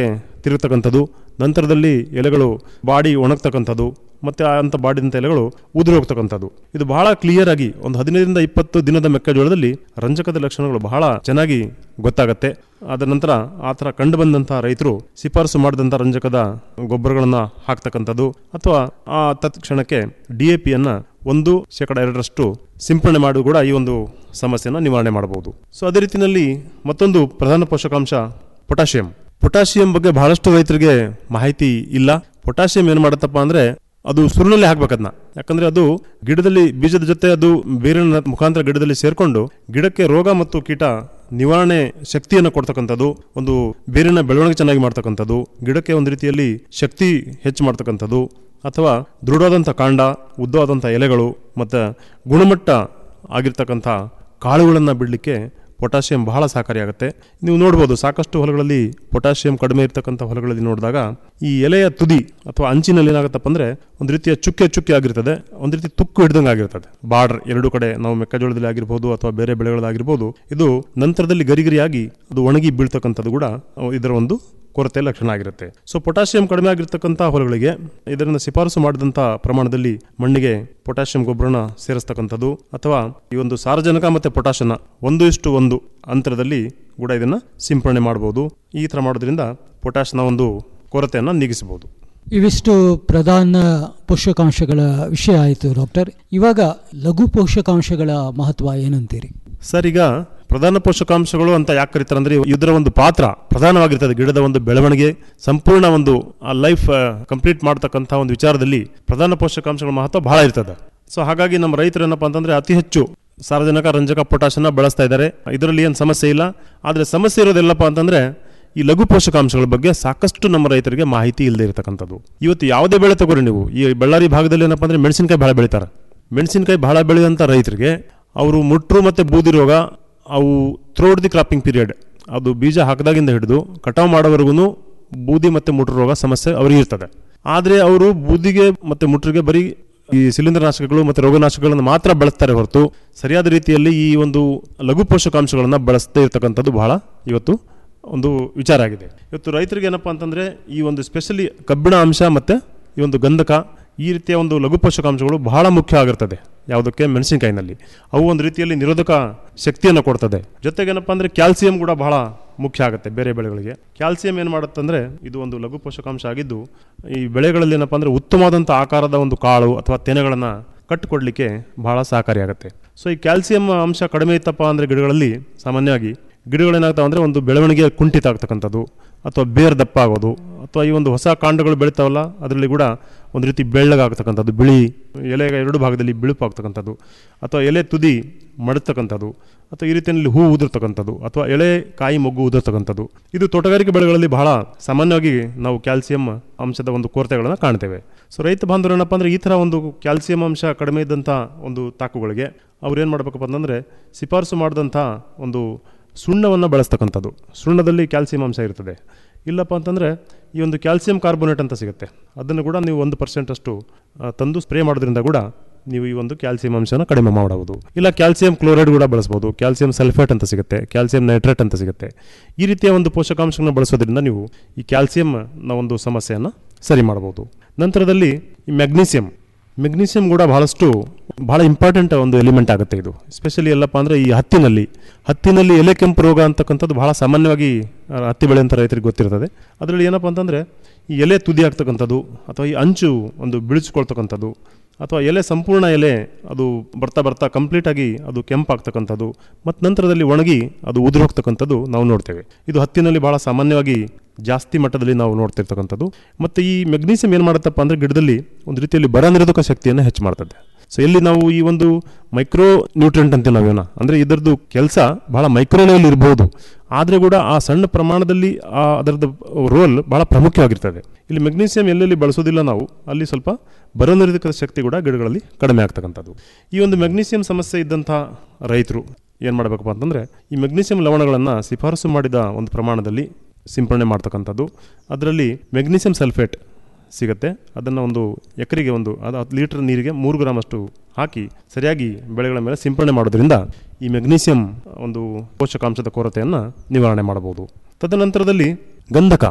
ತಿರುಗತಕ್ಕಂಥದ್ದು ನಂತರದಲ್ಲಿ ಎಲೆಗಳು ಬಾಡಿ ಒಣಗ್ತಕ್ಕಂಥದ್ದು ಮತ್ತು ಅಂಥ ಬಾಡಿದಂಥ ಎಲೆಗಳು ಉದುರಿ ಹೋಗ್ತಕ್ಕಂಥದ್ದು ಇದು ಬಹಳ ಕ್ಲಿಯರ್ ಆಗಿ ಒಂದು ಹದಿನೈದರಿಂದ ಇಪ್ಪತ್ತು ದಿನದ ಮೆಕ್ಕೆಜೋಳದಲ್ಲಿ ರಂಜಕದ ಲಕ್ಷಣಗಳು ಬಹಳ ಚೆನ್ನಾಗಿ ಗೊತ್ತಾಗತ್ತೆ ಅದರ ನಂತರ ಆ ಥರ ಕಂಡು ಬಂದಂಥ ರೈತರು ಶಿಫಾರಸು ಮಾಡಿದಂಥ ರಂಜಕದ ಗೊಬ್ಬರಗಳನ್ನು ಹಾಕ್ತಕ್ಕಂಥದ್ದು ಅಥವಾ ಆ ತತ್ಕ್ಷಣಕ್ಕೆ ಡಿ ಎ ಪಿಯನ್ನು ಒಂದು ಶೇಕಡ ಎರಡರಷ್ಟು ಸಿಂಪಡಣೆ ಮಾಡಿ ಕೂಡ ಈ ಒಂದು ಸಮಸ್ಯೆನ ನಿವಾರಣೆ ಮಾಡಬಹುದು ಸೊ ಅದೇ ರೀತಿಯಲ್ಲಿ ಮತ್ತೊಂದು ಪ್ರಧಾನ ಪೋಷಕಾಂಶ ಪೊಟ್ಯಾಷಿಯಂ ಪೊಟ್ಯಾಷಿಯಂ ಬಗ್ಗೆ ಬಹಳಷ್ಟು ರೈತರಿಗೆ ಮಾಹಿತಿ ಇಲ್ಲ ಪೊಟ್ಯಾಷಿಯಂ ಏನು ಮಾಡುತ್ತಪ್ಪ ಅಂದರೆ ಅದು ಸುರುಳಲ್ಲಿ ಹಾಕ್ಬೇಕದನ್ನ ಯಾಕಂದ್ರೆ ಅದು ಗಿಡದಲ್ಲಿ ಬೀಜದ ಜೊತೆ ಅದು ಬೇರಿನ ಮುಖಾಂತರ ಗಿಡದಲ್ಲಿ ಸೇರ್ಕೊಂಡು ಗಿಡಕ್ಕೆ ರೋಗ ಮತ್ತು ಕೀಟ ನಿವಾರಣೆ ಶಕ್ತಿಯನ್ನು ಕೊಡ್ತಕ್ಕಂಥದ್ದು ಒಂದು ಬೇರಿನ ಬೆಳವಣಿಗೆ ಚೆನ್ನಾಗಿ ಮಾಡ್ತಕ್ಕಂಥದ್ದು ಗಿಡಕ್ಕೆ ಒಂದು ರೀತಿಯಲ್ಲಿ ಶಕ್ತಿ ಹೆಚ್ಚು ಮಾಡ್ತಕ್ಕಂಥದ್ದು ಅಥವಾ ದೃಢವಾದಂಥ ಕಾಂಡ ಉದ್ದವಾದಂಥ ಎಲೆಗಳು ಮತ್ತು ಗುಣಮಟ್ಟ ಆಗಿರ್ತಕ್ಕಂಥ ಕಾಳುಗಳನ್ನು ಬಿಡಲಿಕ್ಕೆ ಪೊಟ್ಯಾಷಿಯಂ ಬಹಳ ಸಹಕಾರಿಯಾಗುತ್ತೆ ನೀವು ನೋಡ್ಬೋದು ಸಾಕಷ್ಟು ಹೊಲಗಳಲ್ಲಿ ಪೊಟ್ಯಾಷಿಯಂ ಕಡಿಮೆ ಇರ್ತಕ್ಕಂಥ ಹೊಲಗಳಲ್ಲಿ ನೋಡಿದಾಗ ಈ ಎಲೆಯ ತುದಿ ಅಥವಾ ಅಂಚಿನಲ್ಲಿ ಏನಾಗುತ್ತಪ್ಪ ಅಂದರೆ ಒಂದು ರೀತಿಯ ಚುಕ್ಕೆ ಚುಕ್ಕೆ ಆಗಿರ್ತದೆ ಒಂದು ರೀತಿ ತುಕ್ಕು ಹಿಡ್ದಂಗೆ ಆಗಿರ್ತದೆ ಬಾರ್ಡರ್ ಎರಡು ಕಡೆ ನಾವು ಮೆಕ್ಕೆಜೋಳದಲ್ಲಿ ಆಗಿರ್ಬೋದು ಅಥವಾ ಬೇರೆ ಬೆಳೆಗಳಾಗಿರ್ಬೋದು ಇದು ನಂತರದಲ್ಲಿ ಗರಿಗರಿಯಾಗಿ ಅದು ಒಣಗಿ ಬೀಳ್ತಕ್ಕಂಥದ್ದು ಕೂಡ ಇದರ ಒಂದು ಕೊರತೆ ಲಕ್ಷಣ ಆಗಿರುತ್ತೆ ಸೊ ಪೊಟ್ಯಾಷಿಯಂ ಕಡಿಮೆ ಆಗಿರ್ತಕ್ಕಂಥ ಹೊಲಗಳಿಗೆ ಇದರಿಂದ ಶಿಫಾರಸು ಮಾಡಿದಂಥ ಪ್ರಮಾಣದಲ್ಲಿ ಮಣ್ಣಿಗೆ ಪೊಟ್ಯಾಷಿಯಂ ಗೊಬ್ಬರನ ಸೇರಿಸ್ತಕ್ಕಂಥದ್ದು ಅಥವಾ ಈ ಒಂದು ಸಾರಜನಕ ಮತ್ತು ಪೊಟ್ಯಾಷನ ಒಂದು ಇಷ್ಟು ಒಂದು ಅಂತರದಲ್ಲಿ ಕೂಡ ಇದನ್ನು ಸಿಂಪಡಣೆ ಮಾಡಬಹುದು ಈ ಥರ ಮಾಡೋದ್ರಿಂದ ಪೊಟ್ಯಾಷ್ನ ಒಂದು ಕೊರತೆಯನ್ನು ನೀಗಿಸಬಹುದು ಇವಿಷ್ಟು ಪ್ರಧಾನ ಪೋಷಕಾಂಶಗಳ ವಿಷಯ ಆಯಿತು ಡಾಕ್ಟರ್ ಇವಾಗ ಲಘು ಪೋಷಕಾಂಶಗಳ ಮಹತ್ವ ಏನಂತೀರಿ ಸರ್ ಈಗ ಪ್ರಧಾನ ಪೋಷಕಾಂಶಗಳು ಅಂತ ಯಾಕೆ ಕರೀತಾರೆ ಅಂದ್ರೆ ಇದರ ಒಂದು ಪಾತ್ರ ಪ್ರಧಾನವಾಗಿರ್ತದೆ ಗಿಡದ ಒಂದು ಬೆಳವಣಿಗೆ ಸಂಪೂರ್ಣ ಒಂದು ಲೈಫ್ ಕಂಪ್ಲೀಟ್ ಮಾಡ್ತಕ್ಕಂಥ ಒಂದು ವಿಚಾರದಲ್ಲಿ ಪ್ರಧಾನ ಪೋಷಕಾಂಶಗಳ ಮಹತ್ವ ಬಹಳ ಇರ್ತದೆ ಸೊ ಹಾಗಾಗಿ ನಮ್ಮ ರೈತರು ಏನಪ್ಪಾ ಅಂತಂದ್ರೆ ಅತಿ ಹೆಚ್ಚು ಸಾರಜನಕ ರಂಜಕ ಪೊಟ್ಯಾಷನ್ನ ಬಳಸ್ತಾ ಇದ್ದಾರೆ ಇದರಲ್ಲಿ ಏನು ಸಮಸ್ಯೆ ಇಲ್ಲ ಆದರೆ ಸಮಸ್ಯೆ ಇರೋದೆಲ್ಲಪ್ಪ ಅಂತಂದ್ರೆ ಈ ಲಘು ಪೋಷಕಾಂಶಗಳ ಬಗ್ಗೆ ಸಾಕಷ್ಟು ನಮ್ಮ ರೈತರಿಗೆ ಮಾಹಿತಿ ಇಲ್ಲದೆ ಇರತಕ್ಕಂಥದ್ದು ಇವತ್ತು ಯಾವುದೇ ಬೆಳೆ ತಗೋರಿ ನೀವು ಈ ಬಳ್ಳಾರಿ ಭಾಗದಲ್ಲಿ ಏನಪ್ಪ ಅಂದ್ರೆ ಮೆಣಸಿನಕಾಯಿ ಬಹಳ ಬೆಳಿತಾರೆ ಮೆಣಸಿನಕಾಯಿ ಬಹಳ ಬೆಳೆಯುವಂಥ ರೈತರಿಗೆ ಅವರು ಮುಟ್ರು ಮತ್ತು ಬೂದಿ ರೋಗ ಅವು ಥ್ರೋಡ್ ದಿ ಕ್ರಾಪಿಂಗ್ ಪೀರಿಯಡ್ ಅದು ಬೀಜ ಹಾಕಿದಾಗಿಂದ ಹಿಡಿದು ಕಟಾವು ಮಾಡೋವರೆಗೂ ಬೂದಿ ಮತ್ತು ಮುಟ್ರು ರೋಗ ಸಮಸ್ಯೆ ಅವರಿಗೆ ಇರ್ತದೆ ಆದರೆ ಅವರು ಬೂದಿಗೆ ಮತ್ತು ಮುಟ್ರಿಗೆ ಬರೀ ಈ ಶಿಲೀಂಧ್ರನಾಶಕಗಳು ಮತ್ತು ರೋಗನಾಶಕಗಳನ್ನು ಮಾತ್ರ ಬಳಸ್ತಾರೆ ಹೊರತು ಸರಿಯಾದ ರೀತಿಯಲ್ಲಿ ಈ ಒಂದು ಲಘು ಪೋಷಕಾಂಶಗಳನ್ನು ಬಳಸದೇ ಇರತಕ್ಕಂಥದ್ದು ಬಹಳ ಇವತ್ತು ಒಂದು ವಿಚಾರ ಆಗಿದೆ ಇವತ್ತು ರೈತರಿಗೆ ಏನಪ್ಪ ಅಂತಂದರೆ ಈ ಒಂದು ಸ್ಪೆಷಲಿ ಕಬ್ಬಿಣ ಅಂಶ ಮತ್ತು ಈ ಒಂದು ಗಂಧಕ ಈ ರೀತಿಯ ಒಂದು ಲಘು ಪೋಷಕಾಂಶಗಳು ಬಹಳ ಮುಖ್ಯ ಆಗಿರ್ತದೆ ಯಾವುದಕ್ಕೆ ಮೆಣಸಿನಕಾಯಿನಲ್ಲಿ ಅವು ಒಂದು ರೀತಿಯಲ್ಲಿ ನಿರೋಧಕ ಶಕ್ತಿಯನ್ನು ಕೊಡ್ತದೆ ಜೊತೆಗೆ ಏನಪ್ಪ ಅಂದರೆ ಕ್ಯಾಲ್ಸಿಯಂ ಕೂಡ ಬಹಳ ಮುಖ್ಯ ಆಗುತ್ತೆ ಬೇರೆ ಬೆಳೆಗಳಿಗೆ ಕ್ಯಾಲ್ಸಿಯಂ ಏನು ಮಾಡುತ್ತಂದರೆ ಇದು ಒಂದು ಲಘು ಪೋಷಕಾಂಶ ಆಗಿದ್ದು ಈ ಬೆಳೆಗಳಲ್ಲಿ ಏನಪ್ಪ ಅಂದರೆ ಉತ್ತಮವಾದಂಥ ಆಕಾರದ ಒಂದು ಕಾಳು ಅಥವಾ ತೆನೆಗಳನ್ನು ಕಟ್ಟಿಕೊಡ್ಲಿಕ್ಕೆ ಬಹಳ ಸಹಕಾರಿಯಾಗುತ್ತೆ ಸೊ ಈ ಕ್ಯಾಲ್ಸಿಯಂ ಅಂಶ ಕಡಿಮೆ ಇತ್ತಪ್ಪ ಅಂದರೆ ಗಿಡಗಳಲ್ಲಿ ಸಾಮಾನ್ಯವಾಗಿ ಗಿಡಗಳೇನಾಗ್ತಾವೆ ಅಂದರೆ ಒಂದು ಬೆಳವಣಿಗೆ ಕುಂಠಿತ ಆಗ್ತಕ್ಕಂಥದ್ದು ಅಥವಾ ಬೇರ್ ದಪ್ಪ ಆಗೋದು ಅಥವಾ ಈ ಒಂದು ಹೊಸ ಕಾಂಡಗಳು ಬೆಳಿತಾವಲ್ಲ ಅದರಲ್ಲಿ ಕೂಡ ಒಂದು ರೀತಿ ಬೆಳ್ಳಗಾಗ್ತಕ್ಕಂಥದ್ದು ಬಿಳಿ ಎಲೆ ಎರಡು ಭಾಗದಲ್ಲಿ ಬಿಳುಪು ಆಗ್ತಕ್ಕಂಥದ್ದು ಅಥವಾ ಎಲೆ ತುದಿ ಮಡತಕ್ಕಂಥದ್ದು ಅಥವಾ ಈ ರೀತಿಯಲ್ಲಿ ಹೂ ಉದುರ್ತಕ್ಕಂಥದ್ದು ಅಥವಾ ಎಳೆ ಕಾಯಿ ಮೊಗ್ಗು ಉದುರ್ತಕ್ಕಂಥದ್ದು ಇದು ತೋಟಗಾರಿಕೆ ಬೆಳೆಗಳಲ್ಲಿ ಬಹಳ ಸಾಮಾನ್ಯವಾಗಿ ನಾವು ಕ್ಯಾಲ್ಸಿಯಂ ಅಂಶದ ಒಂದು ಕೊರತೆಗಳನ್ನು ಕಾಣ್ತೇವೆ ಸೊ ರೈತ ಬಾಂಧವರು ಏನಪ್ಪ ಅಂದರೆ ಈ ಥರ ಒಂದು ಕ್ಯಾಲ್ಸಿಯಂ ಅಂಶ ಕಡಿಮೆ ಇದ್ದಂಥ ಒಂದು ತಾಕುಗಳಿಗೆ ಅವ್ರು ಏನು ಮಾಡಬೇಕಪ್ಪ ಅಂತಂದರೆ ಶಿಫಾರಸು ಮಾಡಿದಂಥ ಒಂದು ಸುಣ್ಣವನ್ನು ಬಳಸ್ತಕ್ಕಂಥದ್ದು ಸುಣ್ಣದಲ್ಲಿ ಕ್ಯಾಲ್ಸಿಯಂ ಅಂಶ ಇರ್ತದೆ ಇಲ್ಲಪ್ಪ ಅಂತಂದರೆ ಈ ಒಂದು ಕ್ಯಾಲ್ಸಿಯಂ ಕಾರ್ಬೋನೇಟ್ ಅಂತ ಸಿಗುತ್ತೆ ಅದನ್ನು ಕೂಡ ನೀವು ಒಂದು ಪರ್ಸೆಂಟಷ್ಟು ತಂದು ಸ್ಪ್ರೇ ಮಾಡೋದ್ರಿಂದ ಕೂಡ ನೀವು ಈ ಒಂದು ಕ್ಯಾಲ್ಸಿಯಂ ಅಂಶನ ಕಡಿಮೆ ಮಾಡಬಹುದು ಇಲ್ಲ ಕ್ಯಾಲ್ಸಿಯಂ ಕ್ಲೋರೈಡ್ ಕೂಡ ಬಳಸ್ಬೋದು ಕ್ಯಾಲ್ಸಿಯಂ ಸಲ್ಫೇಟ್ ಅಂತ ಸಿಗುತ್ತೆ ಕ್ಯಾಲ್ಸಿಯಂ ನೈಟ್ರೇಟ್ ಅಂತ ಸಿಗುತ್ತೆ ಈ ರೀತಿಯ ಒಂದು ಪೋಷಕಾಂಶಗಳನ್ನ ಬಳಸೋದ್ರಿಂದ ನೀವು ಈ ಕ್ಯಾಲ್ಸಿಯಂನ ಒಂದು ಸಮಸ್ಯೆಯನ್ನು ಸರಿ ಮಾಡಬಹುದು ನಂತರದಲ್ಲಿ ಈ ಮೆಗ್ನೀಸಿಯಂ ಮೆಗ್ನೀಸಿಯಂ ಕೂಡ ಬಹಳಷ್ಟು ಬಹಳ ಇಂಪಾರ್ಟೆಂಟ್ ಒಂದು ಎಲಿಮೆಂಟ್ ಆಗುತ್ತೆ ಇದು ಸ್ಪೆಷಲಿ ಎಲ್ಲಪ್ಪ ಅಂದರೆ ಈ ಹತ್ತಿನಲ್ಲಿ ಹತ್ತಿನಲ್ಲಿ ಎಲೆ ಕೆಂಪು ರೋಗ ಅಂತಕ್ಕಂಥದ್ದು ಬಹಳ ಸಾಮಾನ್ಯವಾಗಿ ಆ, ಹತ್ತಿ ಬೆಳೆಯಂಥ ರೈತರಿಗೆ ಗೊತ್ತಿರ್ತದೆ ಅದರಲ್ಲಿ ಏನಪ್ಪ ಅಂತಂದರೆ ಈ ಎಲೆ ತುದಿ ಆಗ್ತಕ್ಕಂಥದ್ದು ಅಥವಾ ಈ ಅಂಚು ಒಂದು ಬಿಳಿಸ್ಕೊಳ್ತಕ್ಕಂಥದ್ದು ಅಥವಾ ಎಲೆ ಸಂಪೂರ್ಣ ಎಲೆ ಅದು ಬರ್ತಾ ಬರ್ತಾ ಕಂಪ್ಲೀಟಾಗಿ ಅದು ಕೆಂಪಾಗ್ತಕ್ಕಂಥದ್ದು ಮತ್ತು ನಂತರದಲ್ಲಿ ಒಣಗಿ ಅದು ಉದುರು ಹೋಗ್ತಕ್ಕಂಥದ್ದು ನಾವು ನೋಡ್ತೇವೆ ಇದು ಹತ್ತಿನಲ್ಲಿ ಬಹಳ ಸಾಮಾನ್ಯವಾಗಿ ಜಾಸ್ತಿ ಮಟ್ಟದಲ್ಲಿ ನಾವು ನೋಡ್ತಿರ್ತಕ್ಕಂಥದ್ದು ಮತ್ತು ಈ ಮೆಗ್ನೀಸಿಯಂ ಏನು ಮಾಡುತ್ತಪ್ಪ ಅಂದರೆ ಗಿಡದಲ್ಲಿ ಒಂದು ರೀತಿಯಲ್ಲಿ ಬರ ನಿರೋಧಕ ಶಕ್ತಿಯನ್ನು ಹೆಚ್ಚು ಮಾಡ್ತದೆ ಸೊ ಎಲ್ಲಿ ನಾವು ಈ ಒಂದು ಮೈಕ್ರೋ ನ್ಯೂಟ್ರೆಂಟ್ ಅಂತೀವಿ ನಾವೇನ ಅಂದರೆ ಇದರದ್ದು ಕೆಲಸ ಬಹಳ ಮೈಕ್ರೋ ಲೆವೆಲ್ ಇರ್ಬೋದು ಆದರೆ ಕೂಡ ಆ ಸಣ್ಣ ಪ್ರಮಾಣದಲ್ಲಿ ಆ ಅದರದ್ದು ರೋಲ್ ಬಹಳ ಪ್ರಮುಖವಾಗಿರ್ತದೆ ಇಲ್ಲಿ ಮೆಗ್ನೀಸಿಯಂ ಎಲ್ಲೆಲ್ಲಿ ಬಳಸೋದಿಲ್ಲ ನಾವು ಅಲ್ಲಿ ಸ್ವಲ್ಪ ಬರ ನಿರೋಧಕ ಶಕ್ತಿ ಕೂಡ ಗಿಡಗಳಲ್ಲಿ ಕಡಿಮೆ ಆಗ್ತಕ್ಕಂಥದ್ದು ಈ ಒಂದು ಮೆಗ್ನೀಸಿಯಂ ಸಮಸ್ಯೆ ಇದ್ದಂಥ ರೈತರು ಏನು ಮಾಡಬೇಕಪ್ಪ ಅಂತಂದರೆ ಈ ಮೆಗ್ನೀಸಿಯಂ ಲವಣಗಳನ್ನು ಶಿಫಾರಸು ಮಾಡಿದ ಒಂದು ಪ್ರಮಾಣದಲ್ಲಿ ಸಿಂಪಡಣೆ ಮಾಡ್ತಕ್ಕಂಥದ್ದು ಅದರಲ್ಲಿ ಮೆಗ್ನೀಸಿಯಂ ಸಲ್ಫೇಟ್ ಸಿಗುತ್ತೆ ಅದನ್ನು ಒಂದು ಎಕರೆಗೆ ಒಂದು ಅದು ಹತ್ತು ಲೀಟರ್ ನೀರಿಗೆ ಮೂರು ಗ್ರಾಮ್ ಅಷ್ಟು ಹಾಕಿ ಸರಿಯಾಗಿ ಬೆಳೆಗಳ ಮೇಲೆ ಸಿಂಪಡಣೆ ಮಾಡೋದ್ರಿಂದ ಈ ಮೆಗ್ನೀಸಿಯಂ ಒಂದು ಪೋಷಕಾಂಶದ ಕೊರತೆಯನ್ನು ನಿವಾರಣೆ ಮಾಡಬಹುದು ತದನಂತರದಲ್ಲಿ ಗಂಧಕ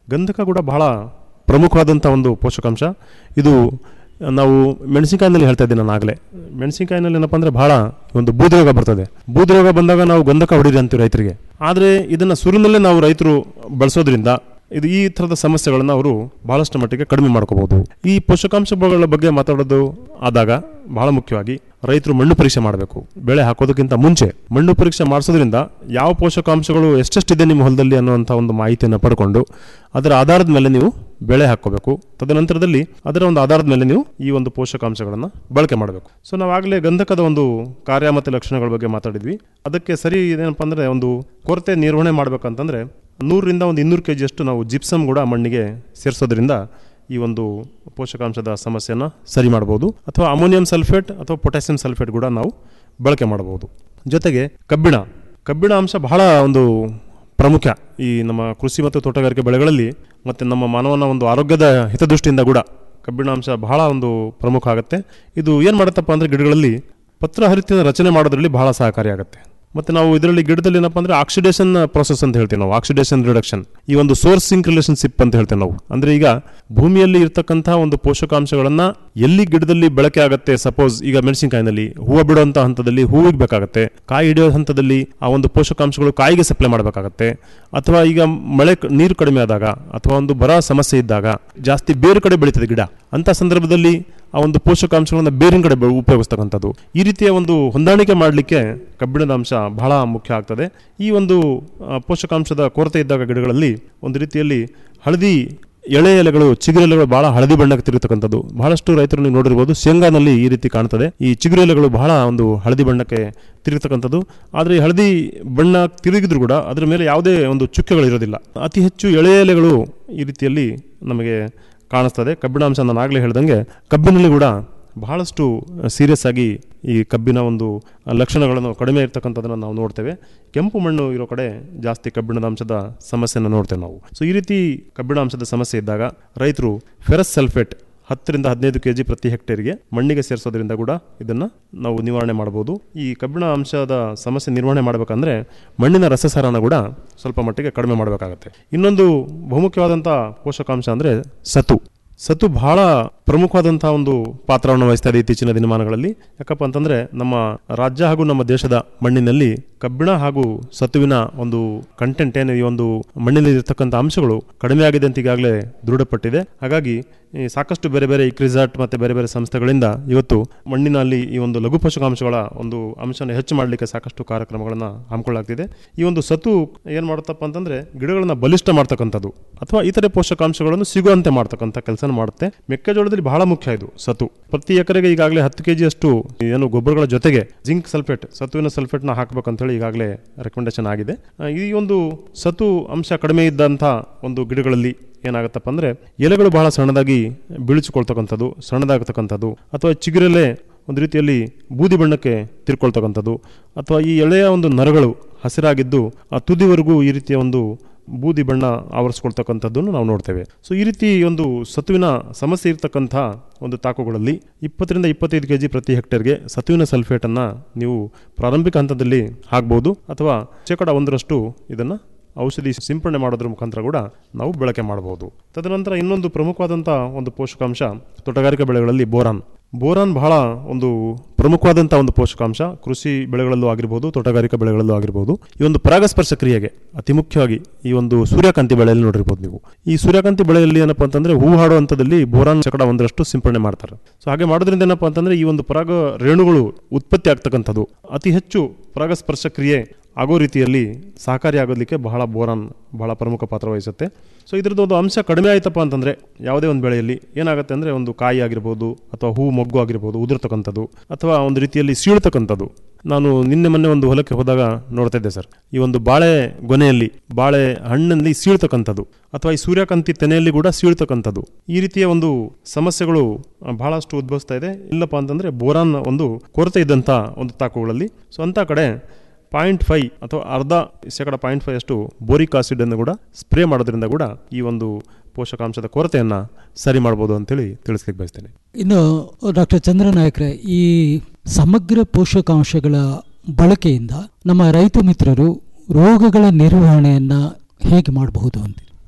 ಗಂಧಕ ಕೂಡ ಬಹಳ ಪ್ರಮುಖವಾದಂಥ ಒಂದು ಪೋಷಕಾಂಶ ಇದು ನಾವು ಮೆಣಸಿನಕಾಯಿನಲ್ಲಿ ಹೇಳ್ತಾ ಇದ್ದೀನಿ ನಾನು ಆಗಲೇ ಮೆಣಸಿನಕಾಯಿನಲ್ಲಿ ಏನಪ್ಪ ಅಂದರೆ ಬಹಳ ಒಂದು ಬೂದಿ ರೋಗ ಬರ್ತದೆ ಬೂದಿ ರೋಗ ಬಂದಾಗ ನಾವು ಗಂಧಕ ಹೊಡೀರಿ ಅಂತೀವಿ ರೈತರಿಗೆ ಆದರೆ ಇದನ್ನು ಸುರಿನಲ್ಲೇ ನಾವು ರೈತರು ಬಳಸೋದ್ರಿಂದ ಇದು ಈ ಥರದ ಸಮಸ್ಯೆಗಳನ್ನು ಅವರು ಬಹಳಷ್ಟು ಮಟ್ಟಿಗೆ ಕಡಿಮೆ ಮಾಡ್ಕೋಬಹುದು ಈ ಪೋಷಕಾಂಶಗಳ ಬಗ್ಗೆ ಮಾತಾಡೋದು ಆದಾಗ ಬಹಳ ಮುಖ್ಯವಾಗಿ ರೈತರು ಮಣ್ಣು ಪರೀಕ್ಷೆ ಮಾಡಬೇಕು ಬೆಳೆ ಹಾಕೋದಕ್ಕಿಂತ ಮುಂಚೆ ಮಣ್ಣು ಪರೀಕ್ಷೆ ಮಾಡಿಸೋದ್ರಿಂದ ಯಾವ ಪೋಷಕಾಂಶಗಳು ಎಷ್ಟೆಷ್ಟಿದೆ ನಿಮ್ಮ ಹೊಲದಲ್ಲಿ ಅನ್ನುವಂಥ ಒಂದು ಮಾಹಿತಿಯನ್ನು ಪಡ್ಕೊಂಡು ಅದರ ಆಧಾರದ ಮೇಲೆ ನೀವು ಬೆಳೆ ಹಾಕೋಬೇಕು ತದನಂತರದಲ್ಲಿ ಅದರ ಒಂದು ಆಧಾರದ ಮೇಲೆ ನೀವು ಈ ಒಂದು ಪೋಷಕಾಂಶಗಳನ್ನು ಬಳಕೆ ಮಾಡಬೇಕು ಸೊ ನಾವಾಗಲೇ ಗಂಧಕದ ಒಂದು ಕಾರ್ಯ ಮತ್ತು ಲಕ್ಷಣಗಳ ಬಗ್ಗೆ ಮಾತಾಡಿದ್ವಿ ಅದಕ್ಕೆ ಸರಿ ಏನಪ್ಪ ಅಂದರೆ ಒಂದು ಕೊರತೆ ನಿರ್ವಹಣೆ ಮಾಡಬೇಕಂತಂದ್ರೆ ನೂರರಿಂದ ಒಂದು ಇನ್ನೂರು ಕೆ ಜಿಯಷ್ಟು ನಾವು ಜಿಪ್ಸಮ್ ಕೂಡ ಮಣ್ಣಿಗೆ ಸೇರಿಸೋದ್ರಿಂದ ಈ ಒಂದು ಪೋಷಕಾಂಶದ ಸಮಸ್ಯೆಯನ್ನು ಸರಿ ಮಾಡ್ಬೋದು ಅಥವಾ ಅಮೋನಿಯಂ ಸಲ್ಫೇಟ್ ಅಥವಾ ಪೊಟ್ಯಾಸಿಯಂ ಸಲ್ಫೇಟ್ ಕೂಡ ನಾವು ಬಳಕೆ ಮಾಡಬಹುದು ಜೊತೆಗೆ ಕಬ್ಬಿಣ ಕಬ್ಬಿಣ ಅಂಶ ಬಹಳ ಒಂದು ಪ್ರಮುಖ ಈ ನಮ್ಮ ಕೃಷಿ ಮತ್ತು ತೋಟಗಾರಿಕೆ ಬೆಳೆಗಳಲ್ಲಿ ಮತ್ತು ನಮ್ಮ ಮಾನವನ ಒಂದು ಆರೋಗ್ಯದ ಹಿತದೃಷ್ಟಿಯಿಂದ ಕೂಡ ಕಬ್ಬಿಣ ಅಂಶ ಬಹಳ ಒಂದು ಪ್ರಮುಖ ಆಗುತ್ತೆ ಇದು ಏನು ಮಾಡುತ್ತಪ್ಪ ಅಂದರೆ ಗಿಡಗಳಲ್ಲಿ ಪತ್ರಹರಿತಿನ ರಚನೆ ಮಾಡೋದ್ರಲ್ಲಿ ಬಹಳ ಸಹಕಾರಿಯಾಗುತ್ತೆ ಮತ್ತು ನಾವು ಇದರಲ್ಲಿ ಗಿಡದಲ್ಲಿ ಏನಪ್ಪ ಅಂದರೆ ಆಕ್ಸಿಡೇಷನ್ ಪ್ರೊಸೆಸ್ ಅಂತ ಹೇಳ್ತೀವಿ ನಾವು ಆಕ್ಸಿಡೇಷನ್ ರಿಡಕ್ಷನ್ ಈ ಒಂದು ಸೋರ್ಸ್ ಸಿಂಕ್ ರಿಲೇಷನ್ಶಿಪ್ ಅಂತ ಹೇಳ್ತೇವೆ ನಾವು ಅಂದರೆ ಈಗ ಭೂಮಿಯಲ್ಲಿ ಇರ್ತಕ್ಕಂಥ ಒಂದು ಪೋಷಕಾಂಶಗಳನ್ನು ಎಲ್ಲಿ ಗಿಡದಲ್ಲಿ ಬಳಕೆ ಆಗುತ್ತೆ ಸಪೋಸ್ ಈಗ ಮೆಣಸಿನಕಾಯಿನಲ್ಲಿ ಹೂವು ಬಿಡುವಂಥ ಹಂತದಲ್ಲಿ ಹೂವಿಗೆ ಬೇಕಾಗುತ್ತೆ ಕಾಯಿ ಹಿಡಿಯೋ ಹಂತದಲ್ಲಿ ಆ ಒಂದು ಪೋಷಕಾಂಶಗಳು ಕಾಯಿಗೆ ಸಪ್ಲೈ ಮಾಡಬೇಕಾಗತ್ತೆ ಅಥವಾ ಈಗ ಮಳೆ ಕ- ನೀರು ಕಡಿಮೆ ಆದಾಗ ಅಥವಾ ಒಂದು ಬರ ಸಮಸ್ಯೆ ಇದ್ದಾಗ ಜಾಸ್ತಿ ಬೇರೆ ಕಡೆ ಬೆಳೀತದೆ ಗಿಡ ಅಂಥ ಸಂದರ್ಭದಲ್ಲಿ ಆ ಒಂದು ಪೋಷಕಾಂಶಗಳನ್ನು ಬೇರಿನ ಕಡೆ ಬೆ- ಉಪಯೋಗಿಸ್ತಕ್ಕಂಥದ್ದು ಈ ರೀತಿಯ ಒಂದು ಹೊಂದಾಣಿಕೆ ಮಾಡಲಿಕ್ಕೆ ಕಬ್ಬಿಣದ ಅಂಶ ಬಹಳ ಮುಖ್ಯ ಆಗ್ತದೆ ಈ ಒಂದು ಆ, ಪೋಷಕಾಂಶದ ಕೊರತೆ ಇದ್ದಾಗ ಗಿಡಗಳಲ್ಲಿ ಒಂದು ರೀತಿಯಲ್ಲಿ ಹಳದಿ ಎಳೆ ಎಲೆಗಳು ಚಿಗುರು ಎಲೆಗಳು ಬಹಳ ಹಳದಿ ಬಣ್ಣಕ್ಕೆ ತಿರುಗತಕ್ಕಂಥದ್ದು ಬಹಳಷ್ಟು ರೈತರು ನೀವು ನೋಡಿರ್ಬೋದು ಶೇಂಗಾನಲ್ಲಿ ಈ ರೀತಿ ಕಾಣ್ತದೆ ಈ ಚಿಗುರು ಎಲೆಗಳು ಬಹಳ ಒಂದು ಹಳದಿ ಬಣ್ಣಕ್ಕೆ ತಿರುಗತಕ್ಕಂಥದ್ದು ಆದರೆ ಈ ಹಳದಿ ಬಣ್ಣ ತಿರುಗಿದ್ರು ಕೂಡ ಅದರ ಮೇಲೆ ಯಾವುದೇ ಒಂದು ಚುಕ್ಕೆಗಳು ಇರೋದಿಲ್ಲ ಅತಿ ಹೆಚ್ಚು ಎಳೆ ಎಲೆಗಳು ಈ ರೀತಿಯಲ್ಲಿ ನಮಗೆ ಕಾಣಿಸ್ತದೆ ಕಬ್ಬಿಣಾಂಶ ನಾನು ಆಗಲೇ ಹೇಳ್ದಂಗೆ ಕಬ್ಬಿನಲ್ಲಿ ಕೂಡ ಬಹಳಷ್ಟು ಸೀರಿಯಸ್ ಆಗಿ ಈ ಕಬ್ಬಿನ ಒಂದು ಲಕ್ಷಣಗಳನ್ನು ಕಡಿಮೆ ಇರ್ತಕ್ಕಂಥದ್ದನ್ನು ನಾವು ನೋಡ್ತೇವೆ ಕೆಂಪು ಮಣ್ಣು ಇರೋ ಕಡೆ ಜಾಸ್ತಿ ಕಬ್ಬಿಣದ ಅಂಶದ ಸಮಸ್ಯೆಯನ್ನು ನೋಡ್ತೇವೆ ನಾವು ಸೊ ಈ ರೀತಿ ಕಬ್ಬಿಣಾಂಶದ ಸಮಸ್ಯೆ ಇದ್ದಾಗ ರೈತರು ಫೆರಸ್ ಸಲ್ಫೇಟ್ ಹತ್ತರಿಂದ ಹದಿನೈದು ಕೆ ಜಿ ಪ್ರತಿ ಹೆಕ್ಟೇರ್ಗೆ ಮಣ್ಣಿಗೆ ಸೇರಿಸೋದ್ರಿಂದ ಕೂಡ ಇದನ್ನು ನಾವು ನಿವಾರಣೆ ಮಾಡ್ಬೋದು ಈ ಕಬ್ಬಿಣ ಅಂಶದ ಸಮಸ್ಯೆ ನಿರ್ವಹಣೆ ಮಾಡಬೇಕಂದ್ರೆ ಮಣ್ಣಿನ ರಸಸಾರನ ಕೂಡ ಸ್ವಲ್ಪ ಮಟ್ಟಿಗೆ ಕಡಿಮೆ ಮಾಡಬೇಕಾಗತ್ತೆ ಇನ್ನೊಂದು ಬಹುಮುಖ್ಯವಾದಂಥ ಪೋಷಕಾಂಶ ಅಂದರೆ ಸತು ಸತು ಬಹಳ ಪ್ರಮುಖವಾದಂತಹ ಒಂದು ಪಾತ್ರವನ್ನು ವಹಿಸ್ತಾ ಇದೆ ಇತ್ತೀಚಿನ ದಿನಮಾನಗಳಲ್ಲಿ ಯಾಕಪ್ಪ ಅಂತಂದ್ರೆ ನಮ್ಮ ರಾಜ್ಯ ಹಾಗೂ ನಮ್ಮ ದೇಶದ ಮಣ್ಣಿನಲ್ಲಿ ಕಬ್ಬಿಣ ಹಾಗೂ ಸತುವಿನ ಒಂದು ಕಂಟೆಂಟ್ ಏನು ಈ ಒಂದು ಮಣ್ಣಿನಲ್ಲಿ ಇರತಕ್ಕಂಥ ಅಂಶಗಳು ಕಡಿಮೆ ಆಗಿದೆ ಅಂತ ಈಗಾಗಲೇ ದೃಢಪಟ್ಟಿದೆ ಹಾಗಾಗಿ ಈ ಸಾಕಷ್ಟು ಬೇರೆ ಬೇರೆ ಕ್ರಿಸಾಟ್ ಮತ್ತೆ ಬೇರೆ ಬೇರೆ ಸಂಸ್ಥೆಗಳಿಂದ ಇವತ್ತು ಮಣ್ಣಿನಲ್ಲಿ ಈ ಒಂದು ಲಘು ಪೋಷಕಾಂಶಗಳ ಒಂದು ಅಂಶನ ಹೆಚ್ಚು ಮಾಡಲಿಕ್ಕೆ ಸಾಕಷ್ಟು ಕಾರ್ಯಕ್ರಮಗಳನ್ನು ಹಮ್ಮಿಕೊಳ್ಳಲಾಗ್ತಿದೆ ಈ ಒಂದು ಸತು ಏನು ಮಾಡುತ್ತಪ್ಪ ಅಂತಂದ್ರೆ ಗಿಡಗಳನ್ನ ಬಲಿಷ್ಠ ಮಾಡ್ತಕ್ಕಂಥದ್ದು ಅಥವಾ ಇತರೆ ಪೋಷಕಾಂಶಗಳನ್ನು ಸಿಗುವಂತೆ ಮಾಡ್ತಕ್ಕಂಥ ಕೆಲಸ ಮಾಡುತ್ತೆ ಮೆಕ್ಕೆಜೋಳದಲ್ಲಿ ಬಹಳ ಮುಖ್ಯ ಇದು ಸತು ಪ್ರತಿ ಎಕರೆಗೆ ಈಗಾಗಲೇ ಹತ್ತು ಕೆ ಅಷ್ಟು ಏನು ಗೊಬ್ಬರಗಳ ಜೊತೆಗೆ ಜಿಂಕ್ ಸಲ್ಫೇಟ್ ಸತುವಿನ ಸಲ್ಫೇಟ್ನ ಹಾಕಬೇಕಂತ ಹೇಳಿ ಈಗಾಗಲೇ ರೆಕಮೆಂಡೇಶನ್ ಆಗಿದೆ ಆ, ಈ ಒಂದು ಸತು ಅಂಶ ಕಡಿಮೆ ಇದ್ದಂಥ ಒಂದು ಗಿಡಗಳಲ್ಲಿ ಏನಾಗುತ್ತಪ್ಪ ಅಂದರೆ ಎಲೆಗಳು ಬಹಳ ಸಣ್ಣದಾಗಿ ಬೀಳಿಸಿಕೊಳ್ತಕ್ಕಂಥದ್ದು ಸಣ್ಣದಾಗತಕ್ಕಂಥದ್ದು ಅಥವಾ ಚಿಗುರಲ್ಲೇ ಒಂದು ರೀತಿಯಲ್ಲಿ ಬೂದಿ ಬಣ್ಣಕ್ಕೆ ತಿರ್ಕೊಳ್ತಕ್ಕಂಥದ್ದು ಅಥವಾ ಈ ಎಳೆಯ ಒಂದು ನರಗಳು ಹಸಿರಾಗಿದ್ದು ಆ ತುದಿವರೆಗೂ ಈ ರೀತಿಯ ಒಂದು ಬೂದಿ ಬಣ್ಣ ಆವರಿಸ್ಕೊಳ್ತಕ್ಕಂಥದ್ದನ್ನು ನಾವು ನೋಡ್ತೇವೆ ಸೊ ಈ ರೀತಿ ಒಂದು ಸತುವಿನ ಸಮಸ್ಯೆ ಇರತಕ್ಕಂಥ ಒಂದು ತಾಕುಗಳಲ್ಲಿ ಇಪ್ಪತ್ತರಿಂದ ಇಪ್ಪತ್ತೈದು ಕೆ ಜಿ ಪ್ರತಿ ಹೆಕ್ಟೇರ್ಗೆ ಸತುವಿನ ಸಲ್ಫೇಟನ್ನು ನೀವು ಪ್ರಾರಂಭಿಕ ಹಂತದಲ್ಲಿ ಹಾಕ್ಬೋದು ಅಥವಾ ಶೇಕಡ ಒಂದರಷ್ಟು ಇದನ್ನು ಔಷಧಿ ಸಿಂಪಡಣೆ ಮಾಡೋದ್ರ ಮುಖಾಂತರ ಕೂಡ ನಾವು ಬಳಕೆ ಮಾಡಬಹುದು ತದನಂತರ ಇನ್ನೊಂದು ಪ್ರಮುಖವಾದಂಥ ಒಂದು ಪೋಷಕಾಂಶ ತೋಟಗಾರಿಕಾ ಬೆಳೆಗಳಲ್ಲಿ ಬೋರಾನ್ ಬೋರಾನ್ ಬಹಳ ಒಂದು ಪ್ರಮುಖವಾದಂಥ ಒಂದು ಪೋಷಕಾಂಶ ಕೃಷಿ ಬೆಳೆಗಳಲ್ಲೂ ಆಗಿರ್ಬೋದು ತೋಟಗಾರಿಕಾ ಬೆಳೆಗಳಲ್ಲೂ ಆಗಿರ್ಬೋದು ಈ ಒಂದು ಪರಾಗಸ್ಪರ್ಶ ಕ್ರಿಯೆಗೆ ಅತಿ ಮುಖ್ಯವಾಗಿ ಈ ಒಂದು ಸೂರ್ಯಕಾಂತಿ ಬೆಳೆಯಲ್ಲಿ ನೋಡಿರ್ಬೋದು ನೀವು ಈ ಸೂರ್ಯಕಾಂತಿ ಬೆಳೆಯಲ್ಲಿ ಏನಪ್ಪ ಅಂತಂದ್ರೆ ಹೂ ಹಾಡೋ ಹಂತದಲ್ಲಿ ಬೋರಾನ್ ಶೇಕಡ ಒಂದರಷ್ಟು ಸಿಂಪಡಣೆ ಮಾಡ್ತಾರೆ ಸೊ ಹಾಗೆ ಮಾಡೋದ್ರಿಂದ ಏನಪ್ಪ ಅಂತಂದ್ರೆ ಈ ಒಂದು ಪರಾಗ ರೇಣುಗಳು ಉತ್ಪತ್ತಿ ಆಗ್ತಕ್ಕಂಥದ್ದು ಅತಿ ಹೆಚ್ಚು ಪರಾಗಸ್ಪರ್ಶ ಕ್ರಿಯೆ ಆಗೋ ರೀತಿಯಲ್ಲಿ ಸಹಕಾರಿ ಆಗೋದಕ್ಕೆ ಬಹಳ ಬೋರಾನ್ ಬಹಳ ಪ್ರಮುಖ ಪಾತ್ರ ವಹಿಸುತ್ತೆ ಸೊ ಇದ್ರದ್ದು ಒಂದು ಅಂಶ ಕಡಿಮೆ ಆಯ್ತಪ್ಪ ಅಂತಂದರೆ ಯಾವುದೇ ಒಂದು ಬೆಳೆಯಲ್ಲಿ ಏನಾಗುತ್ತೆ ಅಂದರೆ ಒಂದು ಕಾಯಿ ಆಗಿರ್ಬೋದು ಅಥವಾ ಹೂ ಮೊಗ್ಗು ಆಗಿರ್ಬೋದು ಉದುರ್ತಕ್ಕಂಥದ್ದು ಅಥವಾ ಒಂದು ರೀತಿಯಲ್ಲಿ ಸೀಳ್ತಕ್ಕಂಥದ್ದು ನಾನು ನಿನ್ನೆ ಮೊನ್ನೆ ಒಂದು ಹೊಲಕ್ಕೆ ಹೋದಾಗ ನೋಡ್ತಾ ಇದ್ದೆ ಸರ್ ಈ ಒಂದು ಬಾಳೆ ಗೊನೆಯಲ್ಲಿ ಬಾಳೆ ಹಣ್ಣಲ್ಲಿ ಸೀಳ್ತಕ್ಕಂಥದ್ದು ಅಥವಾ ಈ ಸೂರ್ಯಕಾಂತಿ ತೆನೆಯಲ್ಲಿ ಕೂಡ ಸೀಳ್ತಕ್ಕಂಥದ್ದು ಈ ರೀತಿಯ ಒಂದು ಸಮಸ್ಯೆಗಳು ಆ, ಬಹಳಷ್ಟು ಉದ್ಭವಿಸ್ತಾ ಇದೆ ಇಲ್ಲಪ್ಪ ಅಂತಂದರೆ ಬೋರಾನ್ ಒಂದು ಕೊರತೆ ಇದ್ದಂಥ ಒಂದು ತಾಕುಗಳಲ್ಲಿ ಸೊ ಅಂಥ ಕಡೆ ಪಾಯಿಂಟ್ ಫೈ ಅಥವಾ ಅರ್ಧ ಶೇಕಡ ಪಾಯಿಂಟ್ ಫೈ ಅಷ್ಟು ಬೋರಿಕ್ ಆಸಿಡ್ ಅನ್ನು ಕೂಡ ಸ್ಪ್ರೇ ಮಾಡೋದ್ರಿಂದ ಕೂಡ ಈ ಒಂದು ಪೋಷಕಾಂಶದ ಕೊರತೆಯನ್ನು ಸರಿ ಮಾಡ್ಬೋದು ಅಂತೇಳಿ ತಿಳಿಸ್ಲಿಕ್ಕೆ ಬಯಸ್ತೇನೆ ಇನ್ನು ಡಾಕ್ಟರ್ ಚಂದ್ರನಾಯಕ್ರೆ ಈ ಸಮಗ್ರ ಪೋಷಕಾಂಶಗಳ ಬಳಕೆಯಿಂದ ನಮ್ಮ ರೈತ ಮಿತ್ರರು ರೋಗಗಳ ನಿರ್ವಹಣೆಯನ್ನ ಹೇಗೆ ಮಾಡಬಹುದು ಅಂತ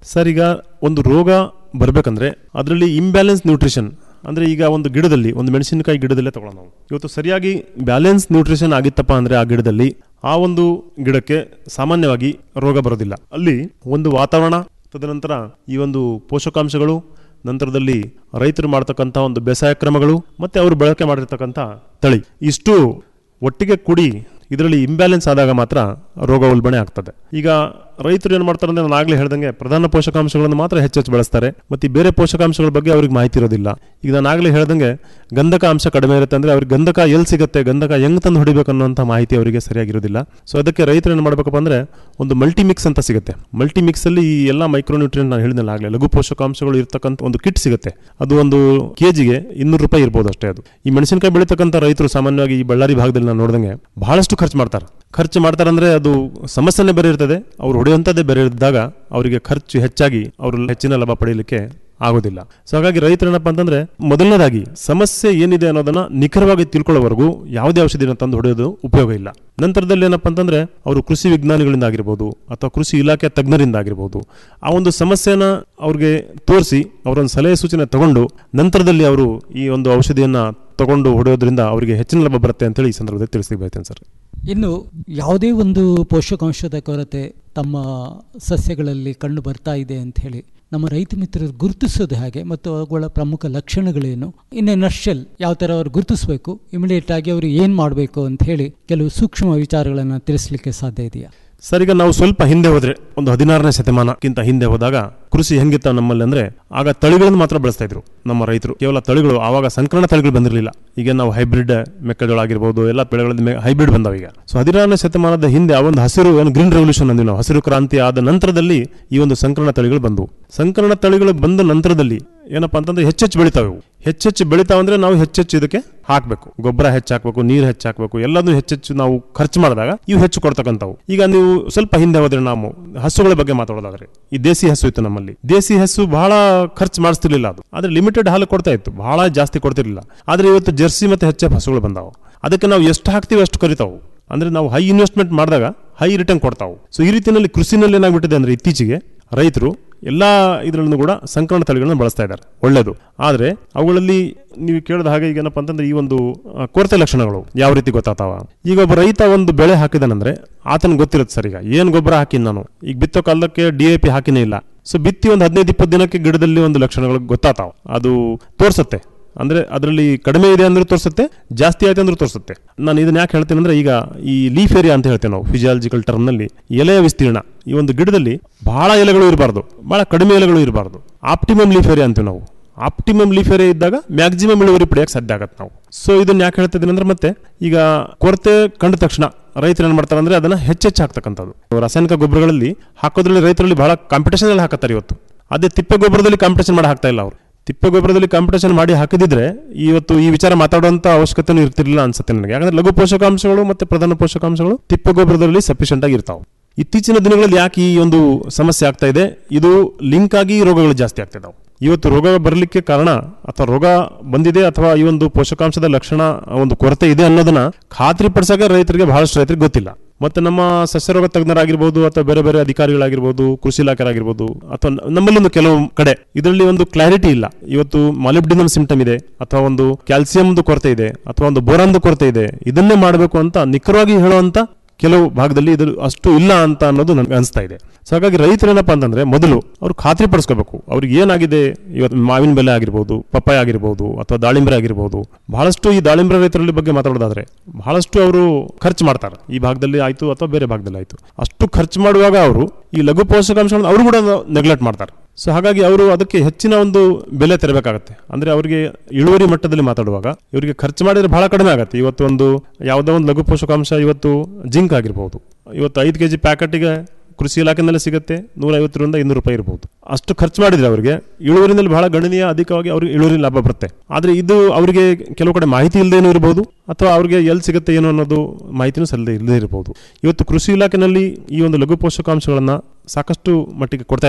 ಸರ್ ಈಗ ಒಂದು ರೋಗ ಬರಬೇಕಂದ್ರೆ ಅದರಲ್ಲಿ ಇಂಬ್ಯಾಲೆನ್ಸ್ ನ್ಯೂಟ್ರಿಷನ್ ಅಂದರೆ ಈಗ ಒಂದು ಗಿಡದಲ್ಲಿ ಒಂದು ಮೆಣಸಿನಕಾಯಿ ಗಿಡದಲ್ಲೇ ತಗೊಳ್ಳೋಣ ನಾವು ಇವತ್ತು ಸರಿಯಾಗಿ ಬ್ಯಾಲೆನ್ಸ್ ನ್ಯೂಟ್ರಿಷನ್ ಆಗಿತ್ತಪ್ಪ ಅಂದರೆ ಆ ಗಿಡದಲ್ಲಿ ಆ ಒಂದು ಗಿಡಕ್ಕೆ ಸಾಮಾನ್ಯವಾಗಿ ರೋಗ ಬರೋದಿಲ್ಲ ಅಲ್ಲಿ ಒಂದು ವಾತಾವರಣ ತದನಂತರ ಈ ಒಂದು ಪೋಷಕಾಂಶಗಳು ನಂತರದಲ್ಲಿ ರೈತರು ಮಾಡ್ತಕ್ಕಂಥ ಒಂದು ಬೇಸಾಯ ಕ್ರಮಗಳು ಮತ್ತು ಅವರು ಬಳಕೆ ಮಾಡಿರ್ತಕ್ಕಂಥ ತಳಿ ಇಷ್ಟು ಒಟ್ಟಿಗೆ ಕೂಡಿ ಇದರಲ್ಲಿ ಇಂಬ್ಯಾಲೆನ್ಸ್ ಆದಾಗ ಮಾತ್ರ ರೋಗ ಉಲ್ಬಣೆ ಆಗ್ತದೆ ಈಗ ರೈತರು ಏನು ಮಾಡ್ತಾರೆ ಅಂದರೆ ನಾನು ಆಗಲೇ ಹೇಳ್ದಂಗೆ ಪ್ರಧಾನ ಪೋಷಕಾಂಶಗಳನ್ನು ಮಾತ್ರ ಹೆಚ್ಚೆಚ್ಚು ಬಳಸ್ತಾರೆ ಮತ್ತು ಈ ಬೇರೆ ಪೋಷಕಾಂಶಗಳ ಬಗ್ಗೆ ಅವ್ರಿಗೆ ಮಾಹಿತಿ ಇರೋದಿಲ್ಲ ಈಗ ನಾನು ಆಗಲೇ ಹೇಳ್ದಂಗೆ ಗಂಧಕ ಅಂಶ ಕಡಿಮೆ ಇರುತ್ತೆ ಅಂದರೆ ಅವ್ರಿಗೆ ಗಂಧಕ ಎಲ್ಲಿ ಸಿಗುತ್ತೆ ಗಂಧಕ ಹೆಂಗೆ ತಂದು ಹೊಡಿಬೇಕು ಅನ್ನೋಂಥ ಮಾಹಿತಿ ಅವರಿಗೆ ಸರಿಯಾಗಿರೋದಿಲ್ಲ ಸೊ ಅದಕ್ಕೆ ರೈತರು ಏನು ಮಾಡಬೇಕಪ್ಪ ಅಂದರೆ ಒಂದು ಮಲ್ಟಿ ಮಿಕ್ಸ್ ಅಂತ ಸಿಗುತ್ತೆ ಮಲ್ಟಿ ಮಿಕ್ಸಲ್ಲಿ ಈ ಎಲ್ಲ ಮೈಕ್ರೋನ್ಯೂಟ್ರಿಯನ್ ನಾನು ಹೇಳಿದ್ನಲ್ಲ ಆಗಲೇ ಲಘು ಪೋಷಕಾಂಶಗಳು ಇರ್ತಕ್ಕಂಥ ಒಂದು ಕಿಟ್ ಸಿಗುತ್ತೆ ಅದು ಒಂದು ಕೆ ಜಿಗೆ ಇನ್ನೂರು ರೂಪಾಯಿ ಇರ್ಬೋದು ಅಷ್ಟೇ ಅದು ಈ ಮೆಣಸಿನಕಾಯಿ ಬೆಳೀತಕ್ಕಂಥ ರೈತರು ಸಾಮಾನ್ಯವಾಗಿ ಈ ಬಳ್ಳಾರಿ ಭಾಗದಲ್ಲಿ ನಾನು ನೋಡಿದಂಗೆ ಬಹಳಷ್ಟು ಖರ್ಚು ಮಾಡ್ತಾರೆ ಖರ್ಚು ಮಾಡ್ತಾರೆ ಅಂದರೆ ಅದು ಸಮಸ್ಯೆನೇ ಬೇರೆ ಇರ್ತದೆ ಅವ್ರು ಹೊಡೆಯುವಂಥದ್ದೇ ಬೇರೆ ಇದ್ದಾಗ ಅವರಿಗೆ ಖರ್ಚು ಹೆಚ್ಚಾಗಿ ಅವರು ಹೆಚ್ಚಿನ ಲಾಭ ಪಡೆಯಲಿಕ್ಕೆ ಆಗೋದಿಲ್ಲ ಸೊ ಹಾಗಾಗಿ ರೈತರು ಏನಪ್ಪ ಅಂತಂದ್ರೆ ಮೊದಲನೇದಾಗಿ ಸಮಸ್ಯೆ ಏನಿದೆ ಅನ್ನೋದನ್ನ ನಿಖರವಾಗಿ ತಿಳ್ಕೊಳ್ಳೋವರೆಗೂ ಯಾವುದೇ ಔಷಧಿನ ತಂದು ಹೊಡೆಯೋದು ಉಪಯೋಗ ಇಲ್ಲ ನಂತರದಲ್ಲಿ ಏನಪ್ಪ ಅಂತಂದ್ರೆ ಅವರು ಕೃಷಿ ವಿಜ್ಞಾನಿಗಳಿಂದ ಆಗಿರ್ಬೋದು ಅಥವಾ ಕೃಷಿ ಇಲಾಖೆ ತಜ್ಞರಿಂದ ಆಗಿರ್ಬೋದು ಆ ಒಂದು ಸಮಸ್ಯೆನ ಅವ್ರಿಗೆ ತೋರಿಸಿ ಅವರೊಂದು ಸಲಹೆ ಸೂಚನೆ ತಗೊಂಡು ನಂತರದಲ್ಲಿ ಅವರು ಈ ಒಂದು ಔಷಧಿಯನ್ನ ತಗೊಂಡು ಹೊಡೆಯೋದ್ರಿಂದ ಅವರಿಗೆ ಹೆಚ್ಚಿನ ಲಾಭ ಬರುತ್ತೆ ಅಂತೇಳಿ ಈ ಸಂದರ್ಭದಲ್ಲಿ ತಿಳಿಸ್ಲಿಕ್ಕೆ ಬಯತೇನೆ ಸರ್ ಇನ್ನು ಯಾವುದೇ ಒಂದು ಪೋಷಕಾಂಶದ ಕೊರತೆ ತಮ್ಮ ಸಸ್ಯಗಳಲ್ಲಿ ಕಂಡು ಬರ್ತಾ ಇದೆ ಅಂತ ಹೇಳಿ ನಮ್ಮ ರೈತ ಮಿತ್ರರು ಗುರುತಿಸೋದು ಹಾಗೆ ಮತ್ತು ಅವುಗಳ ಪ್ರಮುಖ ಲಕ್ಷಣಗಳೇನು ಇನ್ನು ನರ್ಷಲ್ ಯಾವ ಥರ ಅವರು ಗುರುತಿಸಬೇಕು ಇಮಿಡಿಯೇಟ್ ಆಗಿ ಅವರು ಏನು ಮಾಡಬೇಕು ಅಂತ ಹೇಳಿ ಕೆಲವು ಸೂಕ್ಷ್ಮ ವಿಚಾರಗಳನ್ನು ತಿಳಿಸ್ಲಿಕ್ಕೆ ಸಾಧ್ಯ ಇದೆಯಾ ಸರ್ ಈಗ ನಾವು ಸ್ವಲ್ಪ ಹಿಂದೆ ಹೋದ್ರೆ ಒಂದು ಹದಿನಾರನೇ ಶತಮಾನಕ್ಕಿಂತ ಹಿಂದೆ ಹೋದಾಗ ಕೃಷಿ ಹೆಂಗಿತ್ತ ನಮ್ಮಲ್ಲಿ ಅಂದ್ರೆ ಆಗ ತಳಿಗಳನ್ನು ಮಾತ್ರ ಬಳಸ್ತಾ ಇದ್ರು ನಮ್ಮ ರೈತರು ಕೇವಲ ತಳಿಗಳು ಆವಾಗ ಸಂಕರಣ ತಳಿಗಳು ಬಂದಿರಲಿಲ್ಲ ಈಗ ನಾವು ಹೈಬ್ರಿಡ್ ಮೆಕ್ಕೆಜೋಳ ಆಗಿರ್ಬೋದು ಎಲ್ಲ ಬೆಳೆಗಳಲ್ಲಿ ಹೈಬ್ರಿಡ್ ಬಂದಾವ ಈಗ ಸೊ ಹದಿನಾರನೇ ಶತಮಾನದ ಹಿಂದೆ ಆ ಒಂದು ಹಸಿರು ಏನು ಗ್ರೀನ್ ರೆವಲ್ಯೂಷನ್ ಅಂದ್ವಿ ನಾವು ಹಸಿರು ಕ್ರಾಂತಿ ಆದ ನಂತರದಲ್ಲಿ ಈ ಒಂದು ಸಂಕರಣ ತಳಿಗಳು ಬಂದವು ಸಂಕರಣ ತಳಿಗಳು ಬಂದ ನಂತರದಲ್ಲಿ ಏನಪ್ಪಾ ಅಂತಂದ್ರೆ ಹೆಚ್ಚೆಚ್ಚು ಬೆಳಿತಾವೆ ಇವು ಹೆಚ್ಚೆಚ್ಚು ಬೆಳಿತಾವ ಅಂದ್ರೆ ನಾವು ಹೆಚ್ಚೆಚ್ಚು ಇದಕ್ಕೆ ಹಾಕಬೇಕು ಗೊಬ್ಬರ ಹೆಚ್ಚು ಹಾಕಬೇಕು ನೀರು ಹೆಚ್ಚು ಹಾಕಬೇಕು ಎಲ್ಲದನ್ನು ಹೆಚ್ಚೆಚ್ಚು ನಾವು ಖರ್ಚು ಮಾಡಿದಾಗ ಇವು ಹೆಚ್ಚು ಕೊಡ್ತಕ್ಕಂಥವು ಈಗ ನೀವು ಸ್ವಲ್ಪ ಹಿಂದೆ ಹೋದ್ರೆ ನಾವು ಹಸುಗಳ ಬಗ್ಗೆ ಮಾತಾಡೋದಾದ್ರೆ ಈ ದೇಸಿ ಹಸು ಇತ್ತು ನಮ್ಮಲ್ಲಿ ದೇಸಿ ಹಸು ಬಹಳ ಖರ್ಚು ಮಾಡಿಸ್ತಿರ್ಲಿಲ್ಲ ಅದು ಆದ್ರೆ ಲಿಮಿಟೆಡ್ ಹಾಲು ಕೊಡ್ತಾ ಇತ್ತು ಬಹಳ ಜಾಸ್ತಿ ಕೊಡ್ತಿರ್ಲಿಲ್ಲ ಆದ್ರೆ ಇವತ್ತು ಜರ್ಸಿ ಮತ್ತೆ ಹೆಚ್ಚ ಹಸುಗಳು ಬಂದಾವು ಅದಕ್ಕೆ ನಾವು ಎಷ್ಟು ಹಾಕ್ತೀವಿ ಅಷ್ಟು ಕರಿತಾವು ಅಂದ್ರೆ ನಾವು ಹೈ ಇನ್ವೆಸ್ಟ್ಮೆಂಟ್ ಮಾಡಿದಾಗ ಹೈ ರಿಟರ್ನ್ ಕೊಡ್ತಾವು ಸೊ ಈ ರೀತಿಯಲ್ಲಿ ಕೃಷಿನಲ್ಲಿ ಏನಾಗ್ಬಿಟ್ಟಿದೆ ಅಂದ್ರೆ ಇತ್ತೀಚೆಗೆ ರೈತರು ಎಲ್ಲ ಇದರಲ್ಲೂ ಕೂಡ ಸಂಕರಣ ತಳಿಗಳನ್ನ ಬಳಸ್ತಾ ಇದ್ದಾರೆ ಒಳ್ಳೆಯದು ಆದರೆ ಅವುಗಳಲ್ಲಿ ನೀವು ಕೇಳಿದ ಹಾಗೆ ಈಗ ಏನಪ್ಪ ಅಂತಂದ್ರೆ ಈ ಒಂದು ಆ, ಕೊರತೆ ಲಕ್ಷಣಗಳು ಯಾವ ರೀತಿ ಗೊತ್ತಾಗ್ತಾವ ಈಗ ಒಬ್ಬ ರೈತ ಒಂದು ಬೆಳೆ ಹಾಕಿದಾನಂದ್ರೆ ಆತನ ಗೊತ್ತಿರುತ್ತೆ ಸರ್ ಈಗ ಏನು ಗೊಬ್ಬರ ಹಾಕಿನ ನಾನು ಈಗ ಬಿತ್ತೋ ಕಾಲಕ್ಕೆ ಡಿ ಎ ಪಿ ಹಾಕಿನೇ ಇಲ್ಲ ಸೊ ಬಿತ್ತಿ ಒಂದು ಹದಿನೈದು ಇಪ್ಪತ್ತು ದಿನಕ್ಕೆ ಗಿಡದಲ್ಲಿ ಒಂದು ಲಕ್ಷಣಗಳು ಗೊತ್ತಾಗ್ತಾವ ಅದು ತೋರಿಸುತ್ತೆ ಅಂದ್ರೆ ಅದರಲ್ಲಿ ಕಡಿಮೆ ಇದೆ ಅಂದ್ರೆ ತೋರಿಸುತ್ತೆ ಜಾಸ್ತಿ ಆಯ್ತು ಅಂದ್ರೆ ತೋರಿಸುತ್ತೆ ನಾನು ಇದನ್ನ ಯಾಕೆ ಹೇಳ್ತೇನೆ ಅಂದ್ರೆ ಈಗ ಈ ಲೀಫ್ ಏರಿಯಾ ಅಂತ ಹೇಳ್ತೇವೆ ನಾವು ಫಿಸಿಯಾಲಜಿಕಲ್ ಟರ್ಮ್ನಲ್ಲಿ ಎಲೆಯ ವಿಸ್ತೀರ್ಣ ಈ ಒಂದು ಗಿಡದಲ್ಲಿ ಬಹಳ ಎಲೆಗಳು ಇರಬಾರ್ದು ಬಹಳ ಕಡಿಮೆ ಎಲೆಗಳು ಇರಬಾರ್ದು ಆಪ್ಟಿಮಮ್ ಲೀಫ್ ಏರಿಯಾ ಅಂತೀವಿ ನಾವು ಆಪ್ಟಿಮಮ್ ಲೀಫ್ ಏರಿಯಾ ಇದ್ದಾಗ ಮ್ಯಾಕ್ಸಿಮಮ್ ಇಳುವರಿ ಪಡೆಯಕ್ಕೆ ಸಾಧ್ಯ ಆಗತ್ತೆ ನಾವು ಸೊ ಇದನ್ನ ಯಾಕೆ ಹೇಳ್ತಾ ಇದ್ದೀನಿ ಅಂದ್ರೆ ಮತ್ತೆ ಈಗ ಕೊರತೆ ಕಂಡ ತಕ್ಷಣ ರೈತರು ಏನು ಮಾಡ್ತಾರೆ ಅಂದ್ರೆ ಅದನ್ನ ಹೆಚ್ಚೆಚ್ಚು ಹಾಕ್ತಕ್ಕಂಥದ್ದು ರಾಸಾಯನಿಕ ಗೊಬ್ಬರಗಳಲ್ಲಿ ಹಾಕೋದ್ರಲ್ಲಿ ರೈತರಲ್ಲಿ ಬಹಳ ಕಾಂಪಿಟೇಷನ್ ಅಲ್ಲಿ ಹಾಕತ್ತಾರೆ ಇವತ್ತು ಅದೇ ತಿಪ್ಪೆ ಗೊಬ್ಬರದಲ್ಲಿ ಕಾಂಪಿಟೇಷನ್ ಮಾಡಿ ಹಾಕ್ತಾ ಇಲ್ಲ ಅವರು ತಿಪ್ಪೆ ಗೊಬ್ಬರದಲ್ಲಿ ಕಾಂಪಿಟೇಷನ್ ಮಾಡಿ ಹಾಕಿದಿದ್ರೆ ಇವತ್ತು ಈ ವಿಚಾರ ಮಾತಾಡುವಂತ ಅವಶ್ಯಕತೆನೂ ಇರ್ತಿರ್ಲಿಲ್ಲ ಅನ್ಸುತ್ತೆ ನನಗೆ ಯಾಕಂದ್ರೆ ಲಘು ಪೋಷಕಾಂಶಗಳು ಮತ್ತೆ ಪ್ರಧಾನ ಪೋಷಕಾಂಶಗಳು ತಿಪ್ಪೆ ಗೊಬ್ಬರದಲ್ಲಿ ಸಫಿಷಿಯಂಟ್ ಆಗಿ ಇರ್ತಾವೆ ಇತ್ತೀಚಿನ ದಿನಗಳಲ್ಲಿ ಯಾಕೆ ಈ ಒಂದು ಸಮಸ್ಯೆ ಆಗ್ತಾ ಇದೆ ಇದು ಲಿಂಕ್ ಆಗಿ ರೋಗಗಳು ಜಾಸ್ತಿ ಆಗ್ತಿದಾವೆ ಇವತ್ತು ರೋಗ ಬರಲಿಕ್ಕೆ ಕಾರಣ ಅಥವಾ ರೋಗ ಬಂದಿದೆ ಅಥವಾ ಈ ಒಂದು ಪೋಷಕಾಂಶದ ಲಕ್ಷಣ ಒಂದು ಕೊರತೆ ಇದೆ ಅನ್ನೋದನ್ನ ಖಾತ್ರಿ ಪಡಿಸಕ್ಕೆ ರೈತರಿಗೆ ಬಹಳಷ್ಟು ರೈತರಿಗೆ ಗೊತ್ತಿಲ್ಲ ಮತ್ತೆ ನಮ್ಮ ಸಸ್ಯರೋಗ ತಜ್ಞರಾಗಿರ್ಬೋದು ಅಥವಾ ಬೇರೆ ಬೇರೆ ಅಧಿಕಾರಿಗಳಾಗಿರ್ಬೋದು ಕೃಷಿ ಇಲಾಖೆರಾಗಿರ್ಬೋದು ಅಥವಾ ನ- ನಮ್ಮಲ್ಲೊಂದು ಕೆಲವು ಕಡೆ ಇದರಲ್ಲಿ ಒಂದು ಕ್ಲಾರಿಟಿ ಇಲ್ಲ ಇವತ್ತು ಮಾಲಿಬ್ಡಿನಮ್ ಸಿಂಟಮ್ ಇದೆ ಅಥವಾ ಒಂದು ಕ್ಯಾಲ್ಸಿಯಂದು ಕೊರತೆ ಇದೆ ಅಥವಾ ಒಂದು ಬೋರಾನ್ದು ಕೊರತೆ ಇದೆ ಇದನ್ನೇ ಮಾಡಬೇಕು ಅಂತ ನಿಖರವಾಗಿ ಹೇಳುವಂತ ಕೆಲವು ಭಾಗದಲ್ಲಿ ಇದು ಅಷ್ಟು ಇಲ್ಲ ಅಂತ ಅನ್ನೋದು ನನಗೆ ಅನಿಸ್ತಾ ಇದೆ ಸೊ ಹಾಗಾಗಿ ರೈತರು ಏನಪ್ಪಾ ಅಂತಂದ್ರೆ ಮೊದಲು ಅವ್ರು ಖಾತ್ರಿ ಪಡಿಸ್ಕೋಬೇಕು ಅವ್ರಿಗೆ ಏನಾಗಿದೆ ಇವತ್ತು ಮಾವಿನ ಬೆಲೆ ಆಗಿರ್ಬೋದು ಪಪ್ಪಾಯ ಆಗಿರ್ಬೋದು ಅಥವಾ ದಾಳಿಂಬೆ ಆಗಿರ್ಬೋದು ಬಹಳಷ್ಟು ಈ ದಾಳಿಂಬೆ ರೈತರಲ್ಲಿ ಬಗ್ಗೆ ಮಾತಾಡೋದಾದ್ರೆ ಬಹಳಷ್ಟು ಅವರು ಖರ್ಚು ಮಾಡ್ತಾರೆ ಈ ಭಾಗದಲ್ಲಿ ಆಯ್ತು ಅಥವಾ ಬೇರೆ ಭಾಗದಲ್ಲಿ ಆಯ್ತು ಅಷ್ಟು ಖರ್ಚು ಮಾಡುವಾಗ ಅವರು ಈ ಲಘು ಪೋಷಕಾಂಶಗಳನ್ನು ಅವರು ಕೂಡ ನೆಗ್ಲೆಕ್ಟ್ ಮಾಡ್ತಾರೆ ಸೊ ಹಾಗಾಗಿ ಅವರು ಅದಕ್ಕೆ ಹೆಚ್ಚಿನ ಒಂದು ಬೆಲೆ ತೆರಬೇಕಾಗತ್ತೆ ಅಂದ್ರೆ ಅವರಿಗೆ ಇಳುವರಿ ಮಟ್ಟದಲ್ಲಿ ಮಾತಾಡುವಾಗ ಇವರಿಗೆ ಖರ್ಚು ಮಾಡಿದ್ರೆ ಬಹಳ ಕಡಿಮೆ ಆಗುತ್ತೆ ಇವತ್ತು ಒಂದು ಯಾವುದೋ ಒಂದು ಲಘು ಪೋಷಕಾಂಶ ಇವತ್ತು ಜಿಂಕ್ ಆಗಿರ್ಬೋದು ಇವತ್ತು ಐದು ಕೆಜಿ ಪ್ಯಾಕೆಟಿಗೆ ಕೃಷಿ ಇಲಾಖೆನಲ್ಲಿ ಸಿಗುತ್ತೆ ನೂರ ಐವತ್ತರಿಂದ ಇನ್ನೂರು ರೂಪಾಯಿ ಇರ್ಬೋದು ಅಷ್ಟು ಖರ್ಚು ಮಾಡಿದ್ರೆ ಅವರಿಗೆ ಇಳುವರಿನಲ್ಲಿ ಬಹಳ ಗಣನೀಯ ಅಧಿಕವಾಗಿ ಅವ್ರಿಗೆ ಇಳುವರಿ ಲಾಭ ಬರುತ್ತೆ ಆದರೆ ಇದು ಅವರಿಗೆ ಕೆಲವು ಕಡೆ ಮಾಹಿತಿ ಇಲ್ಲದೇನೂ ಇರಬಹುದು ಅಥವಾ ಅವ್ರಿಗೆ ಎಲ್ಲಿ ಸಿಗುತ್ತೆ ಏನು ಅನ್ನೋದು ಮಾಹಿತಿನೂ ಸಲ್ಲದೆ ಇಲ್ಲದೇ ಇರಬಹುದು ಇವತ್ತು ಕೃಷಿ ಇಲಾಖೆನಲ್ಲಿ ಈ ಒಂದು ಲಘು ಪೋಷಕಾಂಶಗಳನ್ನ ಸಾಕಷ್ಟು ಮಟ್ಟಿಗೆ ಕೊಡ್ತಾ ಇದ್ದಾರೆ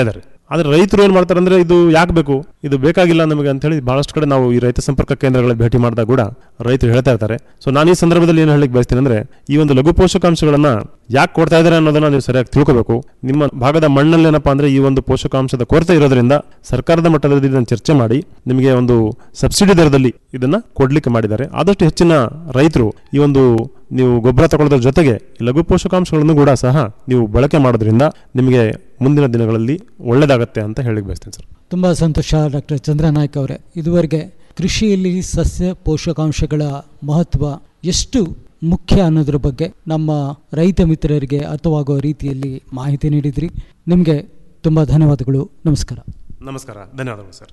ಆದರೆ ರೈತರು ಏನು ಮಾಡ್ತಾರೆ ಅಂದರೆ ಇದು ಯಾಕೆ ಬೇಕು ಇದು ಬೇಕಾಗಿಲ್ಲ ನಮಗೆ ಅಂತೇಳಿ ಭಾಳಷ್ಟು ಕಡೆ ನಾವು ಈ ರೈತ ಸಂಪರ್ಕ ಕೇಂದ್ರಗಳ ಭೇಟಿ ಮಾಡಿದಾಗ ಕೂಡ ರೈತರು ಹೇಳ್ತಾ ಇರ್ತಾರೆ ಸೊ ನಾನು ಈ ಸಂದರ್ಭದಲ್ಲಿ ಏನು ಹೇಳಲಿಕ್ಕೆ ಬಯಸ್ತೀನಿ ಅಂದರೆ ಈ ಒಂದು ಲಘು ಪೋಷಕಾಂಶಗಳನ್ನು ಯಾಕೆ ಕೊಡ್ತಾ ಇದ್ದಾರೆ ಅನ್ನೋದನ್ನ ನೀವು ಸರಿಯಾಗಿ ತಿಳ್ಕೋಬೇಕು ನಿಮ್ಮ ಭಾಗದ ಮಣ್ಣಲ್ಲಿ ಏನಪ್ಪಾ ಅಂದರೆ ಈ ಒಂದು ಪೋಷಕಾಂಶದ ಕೊರತೆ ಇರೋದ್ರಿಂದ ಸರ್ಕಾರದ ಮಟ್ಟದಲ್ಲಿ ಇದನ್ನು ಚರ್ಚೆ ಮಾಡಿ ನಿಮಗೆ ಒಂದು ಸಬ್ಸಿಡಿ ದರದಲ್ಲಿ ಇದನ್ನ ಕೊಡ್ಲಿಕ್ಕೆ ಮಾಡಿದ್ದಾರೆ ಆದಷ್ಟು ಹೆಚ್ಚಿನ ರೈತರು ಈ ಒಂದು ನೀವು ಗೊಬ್ಬರ ತಗೊಳ್ಳೋದ್ರ ಜೊತೆಗೆ ಈ ಲಘು ಪೋಷಕಾಂಶಗಳನ್ನು ಕೂಡ ಸಹ ನೀವು ಬಳಕೆ ಮಾಡೋದ್ರಿಂದ ನಿಮಗೆ ಮುಂದಿನ ದಿನಗಳಲ್ಲಿ ಒಳ್ಳೆಯದಾಗತ್ತೆ ಅಂತ ಹೇಳಿಕ್ಕೆ ಬಯಸ್ತೀನಿ ಸರ್ ತುಂಬ ಸಂತೋಷ ಡಾಕ್ಟರ್ ಚಂದ್ರನಾಯ್ಕ ಅವರೇ ಇದುವರೆಗೆ ಕೃಷಿಯಲ್ಲಿ ಸಸ್ಯ ಪೋಷಕಾಂಶಗಳ ಮಹತ್ವ ಎಷ್ಟು ಮುಖ್ಯ ಅನ್ನೋದ್ರ ಬಗ್ಗೆ ನಮ್ಮ ರೈತ ಮಿತ್ರರಿಗೆ ಅರ್ಥವಾಗುವ ರೀತಿಯಲ್ಲಿ ಮಾಹಿತಿ ನೀಡಿದ್ರಿ ನಿಮಗೆ ತುಂಬ ಧನ್ಯವಾದಗಳು ನಮಸ್ಕಾರ ನಮಸ್ಕಾರ ಧನ್ಯವಾದಗಳು ಸರ್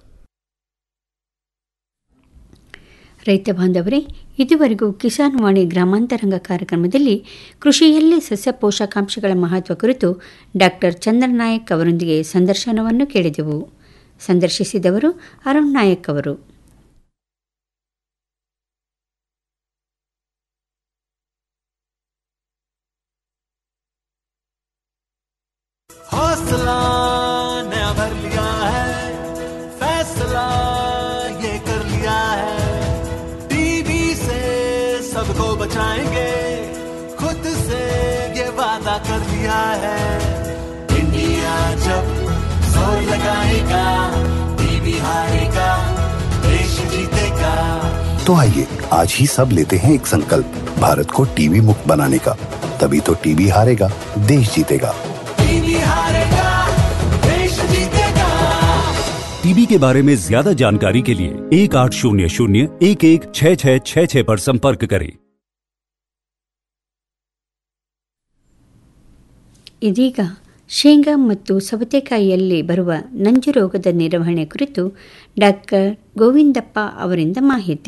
ರೈತ ಬಾಂಧವರೇ ಇದುವರೆಗೂ ಕಿಸಾನ್ ವಾಣಿ ಗ್ರಾಮಾಂತರಂಗ ಕಾರ್ಯಕ್ರಮದಲ್ಲಿ ಕೃಷಿಯಲ್ಲಿ ಸಸ್ಯ ಪೋಷಕಾಂಶಗಳ ಮಹತ್ವ ಕುರಿತು ಡಾಕ್ಟರ್ ಚಂದ್ರನಾಯಕ್ ಅವರೊಂದಿಗೆ ಸಂದರ್ಶನವನ್ನು ಕೇಳಿದೆವು ಸಂದರ್ಶಿಸಿದವರು ಅರುಣ್ ನಾಯಕ್ ಅವರು हौसला नया भर लिया है फैसला ये कर लिया है टीवी से सबको बचाएंगे खुद से ये वादा कर लिया है इंडिया जब जोर लगाएगा टीवी हारेगा देश जीतेगा तो आइए आज ही सब लेते हैं एक संकल्प भारत को टीवी मुक्त बनाने का तभी तो टीवी हारेगा देश जीतेगा टीवी हारेगा देश जीतेगा टीबी के बारे में ज्यादा जानकारी के लिए एक आठ शून्य शून्य एक एक छः छः छः छः पर संपर्क करें ಇದೀಗ ಶೇಂಗಾ ಮತ್ತು ಸವತೆಕಾಯಿಯಲ್ಲಿ ಬರುವ ನಂಜು ರೋಗದ ನಿರ್ವಹಣೆ ಕುರಿತು ಡಾಕ್ಟರ್ ಗೋವಿಂದಪ್ಪ ಅವರಿಂದ ಮಾಹಿತಿ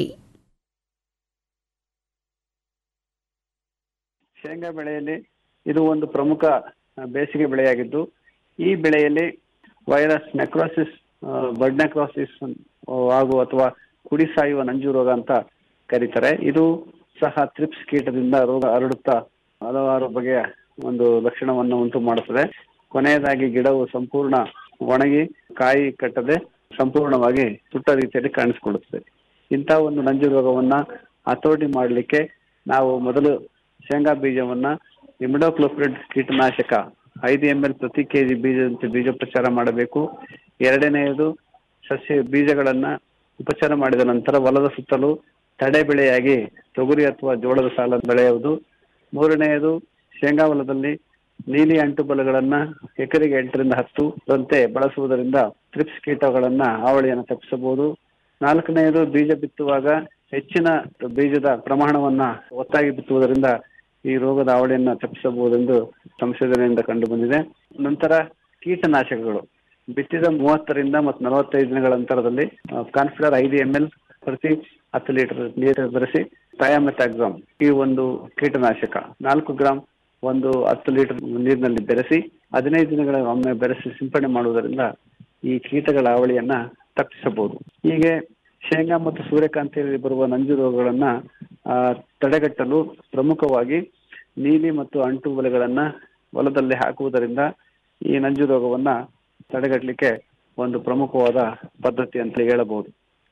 ಶೇಂಗಾ ಬೆಳೆಯಲ್ಲಿ ಇದು ಒಂದು ಪ್ರಮುಖ ಆ, ಬೇಸಿಗೆ ಬೆಳೆಯಾಗಿದ್ದು ಈ ಬೆಳೆಯಲ್ಲಿ ವೈರಸ್ ನೆಕ್ರೋಸಿಸ್ ಬಡ್ ನೆಕ್ರೋಸಿಸ್ ಹಾಗೂ ಅಥವಾ ಕುಡಿ ಸಾಯುವ ನಂಜು ರೋಗ ಅಂತ ಕರೀತಾರೆ ಇದು ಸಹ ತ್ರಿಪ್ಸ್ ಕೀಟದಿಂದ ರೋಗ ಹರಡುತ್ತಾ ಹಲವಾರು ಬಗೆಯ ಒಂದು ಲಕ್ಷಣವನ್ನು ಉಂಟು ಮಾಡುತ್ತದೆ ಕೊನೆಯದಾಗಿ ಗಿಡವು ಸಂಪೂರ್ಣ ಒಣಗಿ ಕಾಯಿ ಕಟ್ಟದೆ ಸಂಪೂರ್ಣವಾಗಿ ಸುಟ್ಟ ರೀತಿಯಲ್ಲಿ ಕಾಣಿಸಿಕೊಳ್ಳುತ್ತದೆ ಇಂಥ ಒಂದು ನಂಜು ರೋಗವನ್ನ ಹತೋಟಿ ಮಾಡಲಿಕ್ಕೆ ನಾವು ಮೊದಲು ಶೇಂಗಾ ಬೀಜವನ್ನ ಇಮಿಡೋಕ್ಲೋಪ್ರಿಡ್ ಕೀಟನಾಶಕ ಐದು ಎಂ ಎಲ್ ಪ್ರತಿ ಕೆಜಿ ಬೀಜದಂತೆ ಬೀಜೋಪಚಾರ ಮಾಡಬೇಕು ಎರಡನೆಯದು ಸಸ್ಯ ಬೀಜಗಳನ್ನ ಉಪಚಾರ ಮಾಡಿದ ನಂತರ ಹೊಲದ ಸುತ್ತಲೂ ತಡೆ ಬೆಳೆಯಾಗಿ ತೊಗರಿ ಅಥವಾ ಜೋಳದ ಸಾಲ ಬೆಳೆಯುವುದು ಮೂರನೆಯದು ಶೇಂಗಾ ಹೊಲದಲ್ಲಿ ನೀಲಿ ಅಂಟುಬಲಗಳನ್ನ ಎಕರೆಗೆ ಎಂಟರಿಂದ ಹತ್ತು ರಂತೆ ಬಳಸುವುದರಿಂದ ತ್ರಿಪ್ಸ್ ಕೀಟಗಳನ್ನ ಹಾವಳಿಯನ್ನು ತಪ್ಪಿಸಬಹುದು ನಾಲ್ಕನೆಯದು ಬೀಜ ಬಿತ್ತುವಾಗ ಹೆಚ್ಚಿನ ಬೀಜದ ಪ್ರಮಾಣವನ್ನ ಒತ್ತಾಗಿ ಬಿತ್ತುವುದರಿಂದ ಈ ರೋಗದ ಹಾವಳಿಯನ್ನ ತಪ್ಪಿಸಬಹುದೆಂದು ಸಂಶೋಧನೆಯಿಂದ ಕಂಡು ಬಂದಿದೆ ನಂತರ ಕೀಟನಾಶಕಗಳು ಬಿತ್ತಿದ ಮೂವತ್ತರಿಂದ ಮತ್ತು ನಲವತ್ತೈದು ದಿನಗಳ ಅಂತರದಲ್ಲಿ ಕಾನ್ಫಿಡರ್ ಐದು ಎಂ ಎಲ್ ಪ್ರತಿ ಹತ್ತು ಲೀಟರ್ ನೀರು ಬೆರೆಸಿ ಥಯಾಮೆಥಾಕ್ಸಾಮ್ ಈ ಒಂದು ಕೀಟನಾಶಕ ನಾಲ್ಕು ಗ್ರಾಂ ಒಂದು ಹತ್ತು ಲೀಟರ್ ನೀರಿನಲ್ಲಿ ಬೆರೆಸಿ ಹದಿನೈದು ದಿನಗಳ ಒಮ್ಮೆ ಬೆರೆಸಿ ಸಿಂಪಡಣೆ ಮಾಡುವುದರಿಂದ ಈ ಕೀಟಗಳ ಹಾವಳಿಯನ್ನ ತಪ್ಪಿಸಬಹುದು ಹೀಗೆ ಶೇಂಗಾ ಮತ್ತು ಸೂರ್ಯಕಾಂತಿಯಲ್ಲಿ ಬರುವ ನಂಜು ರೋಗಗಳನ್ನ ಆ, ತಡೆಗಟ್ಟಲು ಪ್ರಮುಖವಾಗಿ ನೀಲಿ ಮತ್ತು ಅಂಟು ಬಲೆಗಳನ್ನ ಹೊಲದಲ್ಲಿ ಹಾಕುವುದರಿಂದ ಈ ನಂಜು ರೋಗವನ್ನ ತಡೆಗಟ್ಟಲಿಕ್ಕೆ ಒಂದು ಪ್ರಮುಖವಾದ ಪದ್ಧತಿ ಅಂತ ಹೇಳಬಹುದು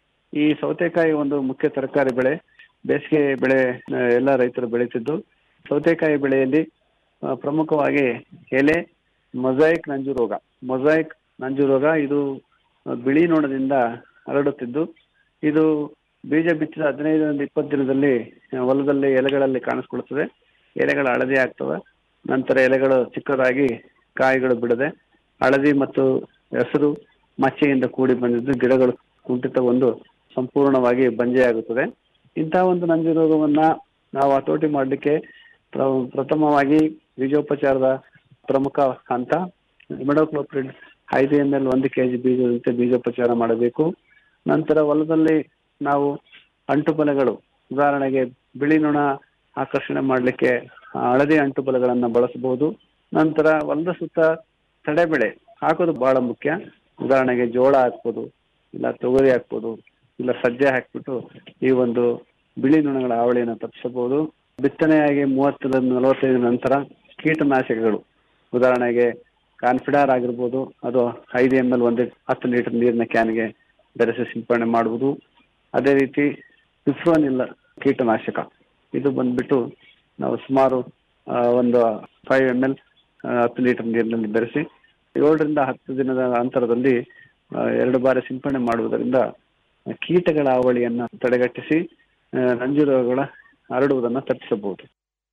ಈ ಸೌತೆಕಾಯಿ ಒಂದು ಮುಖ್ಯ ತರಕಾರಿ ಬೆಳೆ ಬೇಸಿಗೆ ಬೆಳೆ ಆ, ಎಲ್ಲ ರೈತರು ಬೆಳೀತಿದ್ದು ಸೌತೆಕಾಯಿ ಬೆಳೆಯಲ್ಲಿ ಆ, ಪ್ರಮುಖವಾಗಿ ಎಲೆ ಮೊಸೈಕ್ ನಂಜು ರೋಗ ಮೊಸೈಕ್ ನಂಜು ರೋಗ ಇದು ಆ, ಬಿಳಿ ನೊಣದಿಂದ ಹರಡುತ್ತಿದ್ದು ಇದು ಬೀಜ ಬಿತ್ತಿದ ಹದಿನೈದರಿಂದ ಇಪ್ಪತ್ತು ದಿನದಲ್ಲಿ ಆ, ಹೊಲದಲ್ಲಿ ಎಲೆಗಳಲ್ಲಿ ಕಾಣಿಸ್ಕೊಳ್ತದೆ ಎಲೆಗಳು ಹಳದಿ ಆಗ್ತವೆ ನಂತರ ಎಲೆಗಳು ಚಿಕ್ಕದಾಗಿ ಕಾಯಿಗಳು ಬಿಡದೆ ಹಳದಿ ಮತ್ತು ಹೆಸರು ಮಚ್ಚೆಯಿಂದ ಕೂಡಿ ಬಂದಿದ್ದು ಗಿಡಗಳು ಕುಂಠಿತಗೊಂಡು ಸಂಪೂರ್ಣವಾಗಿ ಬಂಜೆಯಾಗುತ್ತದೆ ಇಂತಹ ಒಂದು ನಂಜು ರೋಗವನ್ನ ನಾವು ಹತೋಟಿ ಮಾಡಲಿಕ್ಕೆ ಪ್ರ- ಪ್ರಥಮವಾಗಿ ಬೀಜೋಪಚಾರದ ಪ್ರಮುಖ ಹಂತ ಇಮಿಡೋಕ್ಲೋಪ್ರಿಡ್ ಐದು ಎಂ ಎಲ್ ಒಂದು ಕೆಜಿ ಬೀಜದಂತೆ ಬೀಜೋಪಚಾರ ಮಾಡಬೇಕು ನಂತರ ಹೊಲದಲ್ಲಿ ನಾವು ಅಂಟುಬಲೆಗಳು ಉದಾಹರಣೆಗೆ ಬಿಳಿ ನೊಣ ಆಕರ್ಷಣೆ ಮಾಡಲಿಕ್ಕೆ ಹಳದಿ ಅಂಟುಬಲೆಗಳನ್ನ ಬಳಸಬಹುದು ನಂತರ ಹೊಲದ ಸುತ್ತ ತಡೆಬೆಳೆ ಹಾಕೋದು ಬಹಳ ಮುಖ್ಯ ಉದಾಹರಣೆಗೆ ಜೋಳ ಹಾಕ್ಬೋದು ಇಲ್ಲ ತೊಗರಿ ಹಾಕ್ಬೋದು ಇಲ್ಲ ಸಜ್ಜೆ ಹಾಕ್ಬಿಟ್ಟು ಈ ಒಂದು ಬಿಳಿ ನೊಣಗಳ ಹಾವಳಿಯನ್ನು ತಪ್ಪಿಸಬಹುದು ಬಿತ್ತನೆಯಾಗಿ ಮೂವತ್ತರಿಂದ ನಲವತ್ತೈದು ನಂತರ ಕೀಟನಾಶಕಗಳು ಉದಾಹರಣೆಗೆ ಕಾನ್ಫಿಡಾರ್ ಆಗಿರ್ಬೋದು ಅದು ಐದು ಎಮ್ ಎಲ್ ಒಂದೇ ಹತ್ತು ಲೀಟರ್ ನೀರಿನ ಕ್ಯಾನ್ಗೆ ಬೆರೆಸಿ ಸಿಂಪಡಣೆ ಮಾಡುವುದು ಅದೇ ರೀತಿ ಇಲ್ಲ ಕೀಟನಾಶಕ ಇದು ಬಂದ್ಬಿಟ್ಟು ನಾವು ಸುಮಾರು ಆ, ಒಂದು ಫೈವ್ ಎಮ್ ಎಲ್ ಹತ್ತು ಲೀಟರ್ ನೀರಿನಲ್ಲಿ ಬೆರೆಸಿ ಏಳರಿಂದ ಹತ್ತು ದಿನದ ಅಂತರದಲ್ಲಿ ಆ, ಎರಡು ಬಾರಿ ಸಿಂಪಡಣೆ ಮಾಡುವುದರಿಂದ ಕೀಟಗಳ ಹಾವಳಿಯನ್ನ ತಡೆಗಟ್ಟಿಸಿ ಆ, ನಂಜು ರೋಗಗಳ ಹರಡುವುದನ್ನು ತಪ್ಪಿಸಬಹುದು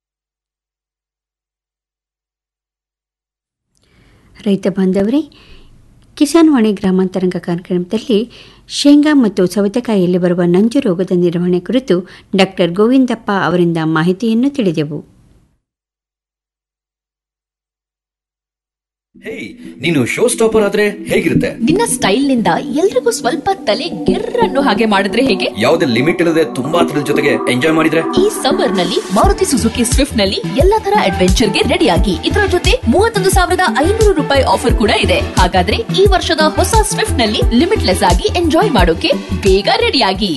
ರೈತ ಬಾಂಧವರೇ ಕಿಸಾನ್ ವಾಣಿ ಗ್ರಾಮಾಂತರಂಗ ಕಾರ್ಯಕ್ರಮದಲ್ಲಿ ಶೇಂಗಾ ಮತ್ತು ಸೌತೆಕಾಯಿಯಲ್ಲಿ ಬರುವ ನಂಜು ರೋಗದ ನಿರ್ವಹಣೆ ಕುರಿತು ಡಾಕ್ಟರ್ ಗೋವಿಂದಪ್ಪ ಅವರಿಂದ ಮಾಹಿತಿಯನ್ನು ತಿಳಿದೆವು ಹೇ ನೀನು ಶೋ ಸ್ಟಾಪರ್ ಆದ್ರೆ ಹೇಗಿರುತ್ತೆ ನಿನ್ನ ಸ್ಟೈಲ್ ನಿಂದ ಎಲ್ರಿಗೂ ಸ್ವಲ್ಪ ತಲೆ ಗೆರ್ರನ್ನು ಹಾಗೆ ಮಾಡಿದ್ರೆ ಹೇಗೆ ಯಾವುದೇ ಲಿಮಿಟ್ ಇಲ್ಲದೆ ತುಂಬಾ ಥ್ರಿಲ್ ಜೊತೆಗೆ ಎಂಜಾಯ್ ಮಾಡಿದ್ರೆ ಈ ಸಮ್ಮರ್ ನಲ್ಲಿ ಮಾರುತಿ ಸುಜುಕಿ ಸ್ವಿಫ್ಟ್ ನಲ್ಲಿ ಎಲ್ಲಾ ತರ ಅಡ್ವೆಂಚರ್ ಗೆ ರೆಡಿ ಆಗಿ ಇದರ ಜೊತೆ ಮೂವತ್ತೊಂದು ಸಾವಿರದ ಐನೂರು ರೂಪಾಯಿ ಆಫರ್ ಕೂಡ ಇದೆ ಹಾಗಾದ್ರೆ ಈ ವರ್ಷದ ಹೊಸ ಸ್ವಿಫ್ಟ್ ನಲ್ಲಿ ಲಿಮಿಟ್ಲೆಸ್ ಆಗಿ ಎಂಜಾಯ್ ಮಾಡೋಕೆ ಬೇಗ ರೆಡಿ ಆಗಿ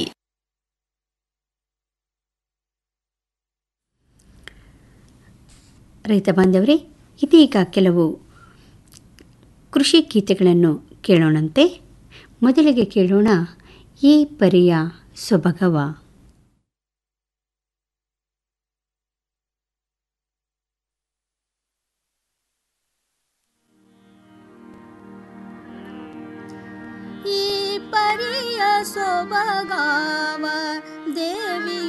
ರೈತ ಬಾಂಧವರೇ ಇದೀಗ ಕೆಲವು ಕೃಷಿ ಗೀತೆಗಳನ್ನು ಕೇಳೋಣಂತೆ ಮೊದಲಿಗೆ ಕೇಳೋಣ ಈ ಪರಿಯ ಸೊಬಗವ ಈ ಪರಿಯ ಸೊಬಗಾವ ದೇವಿ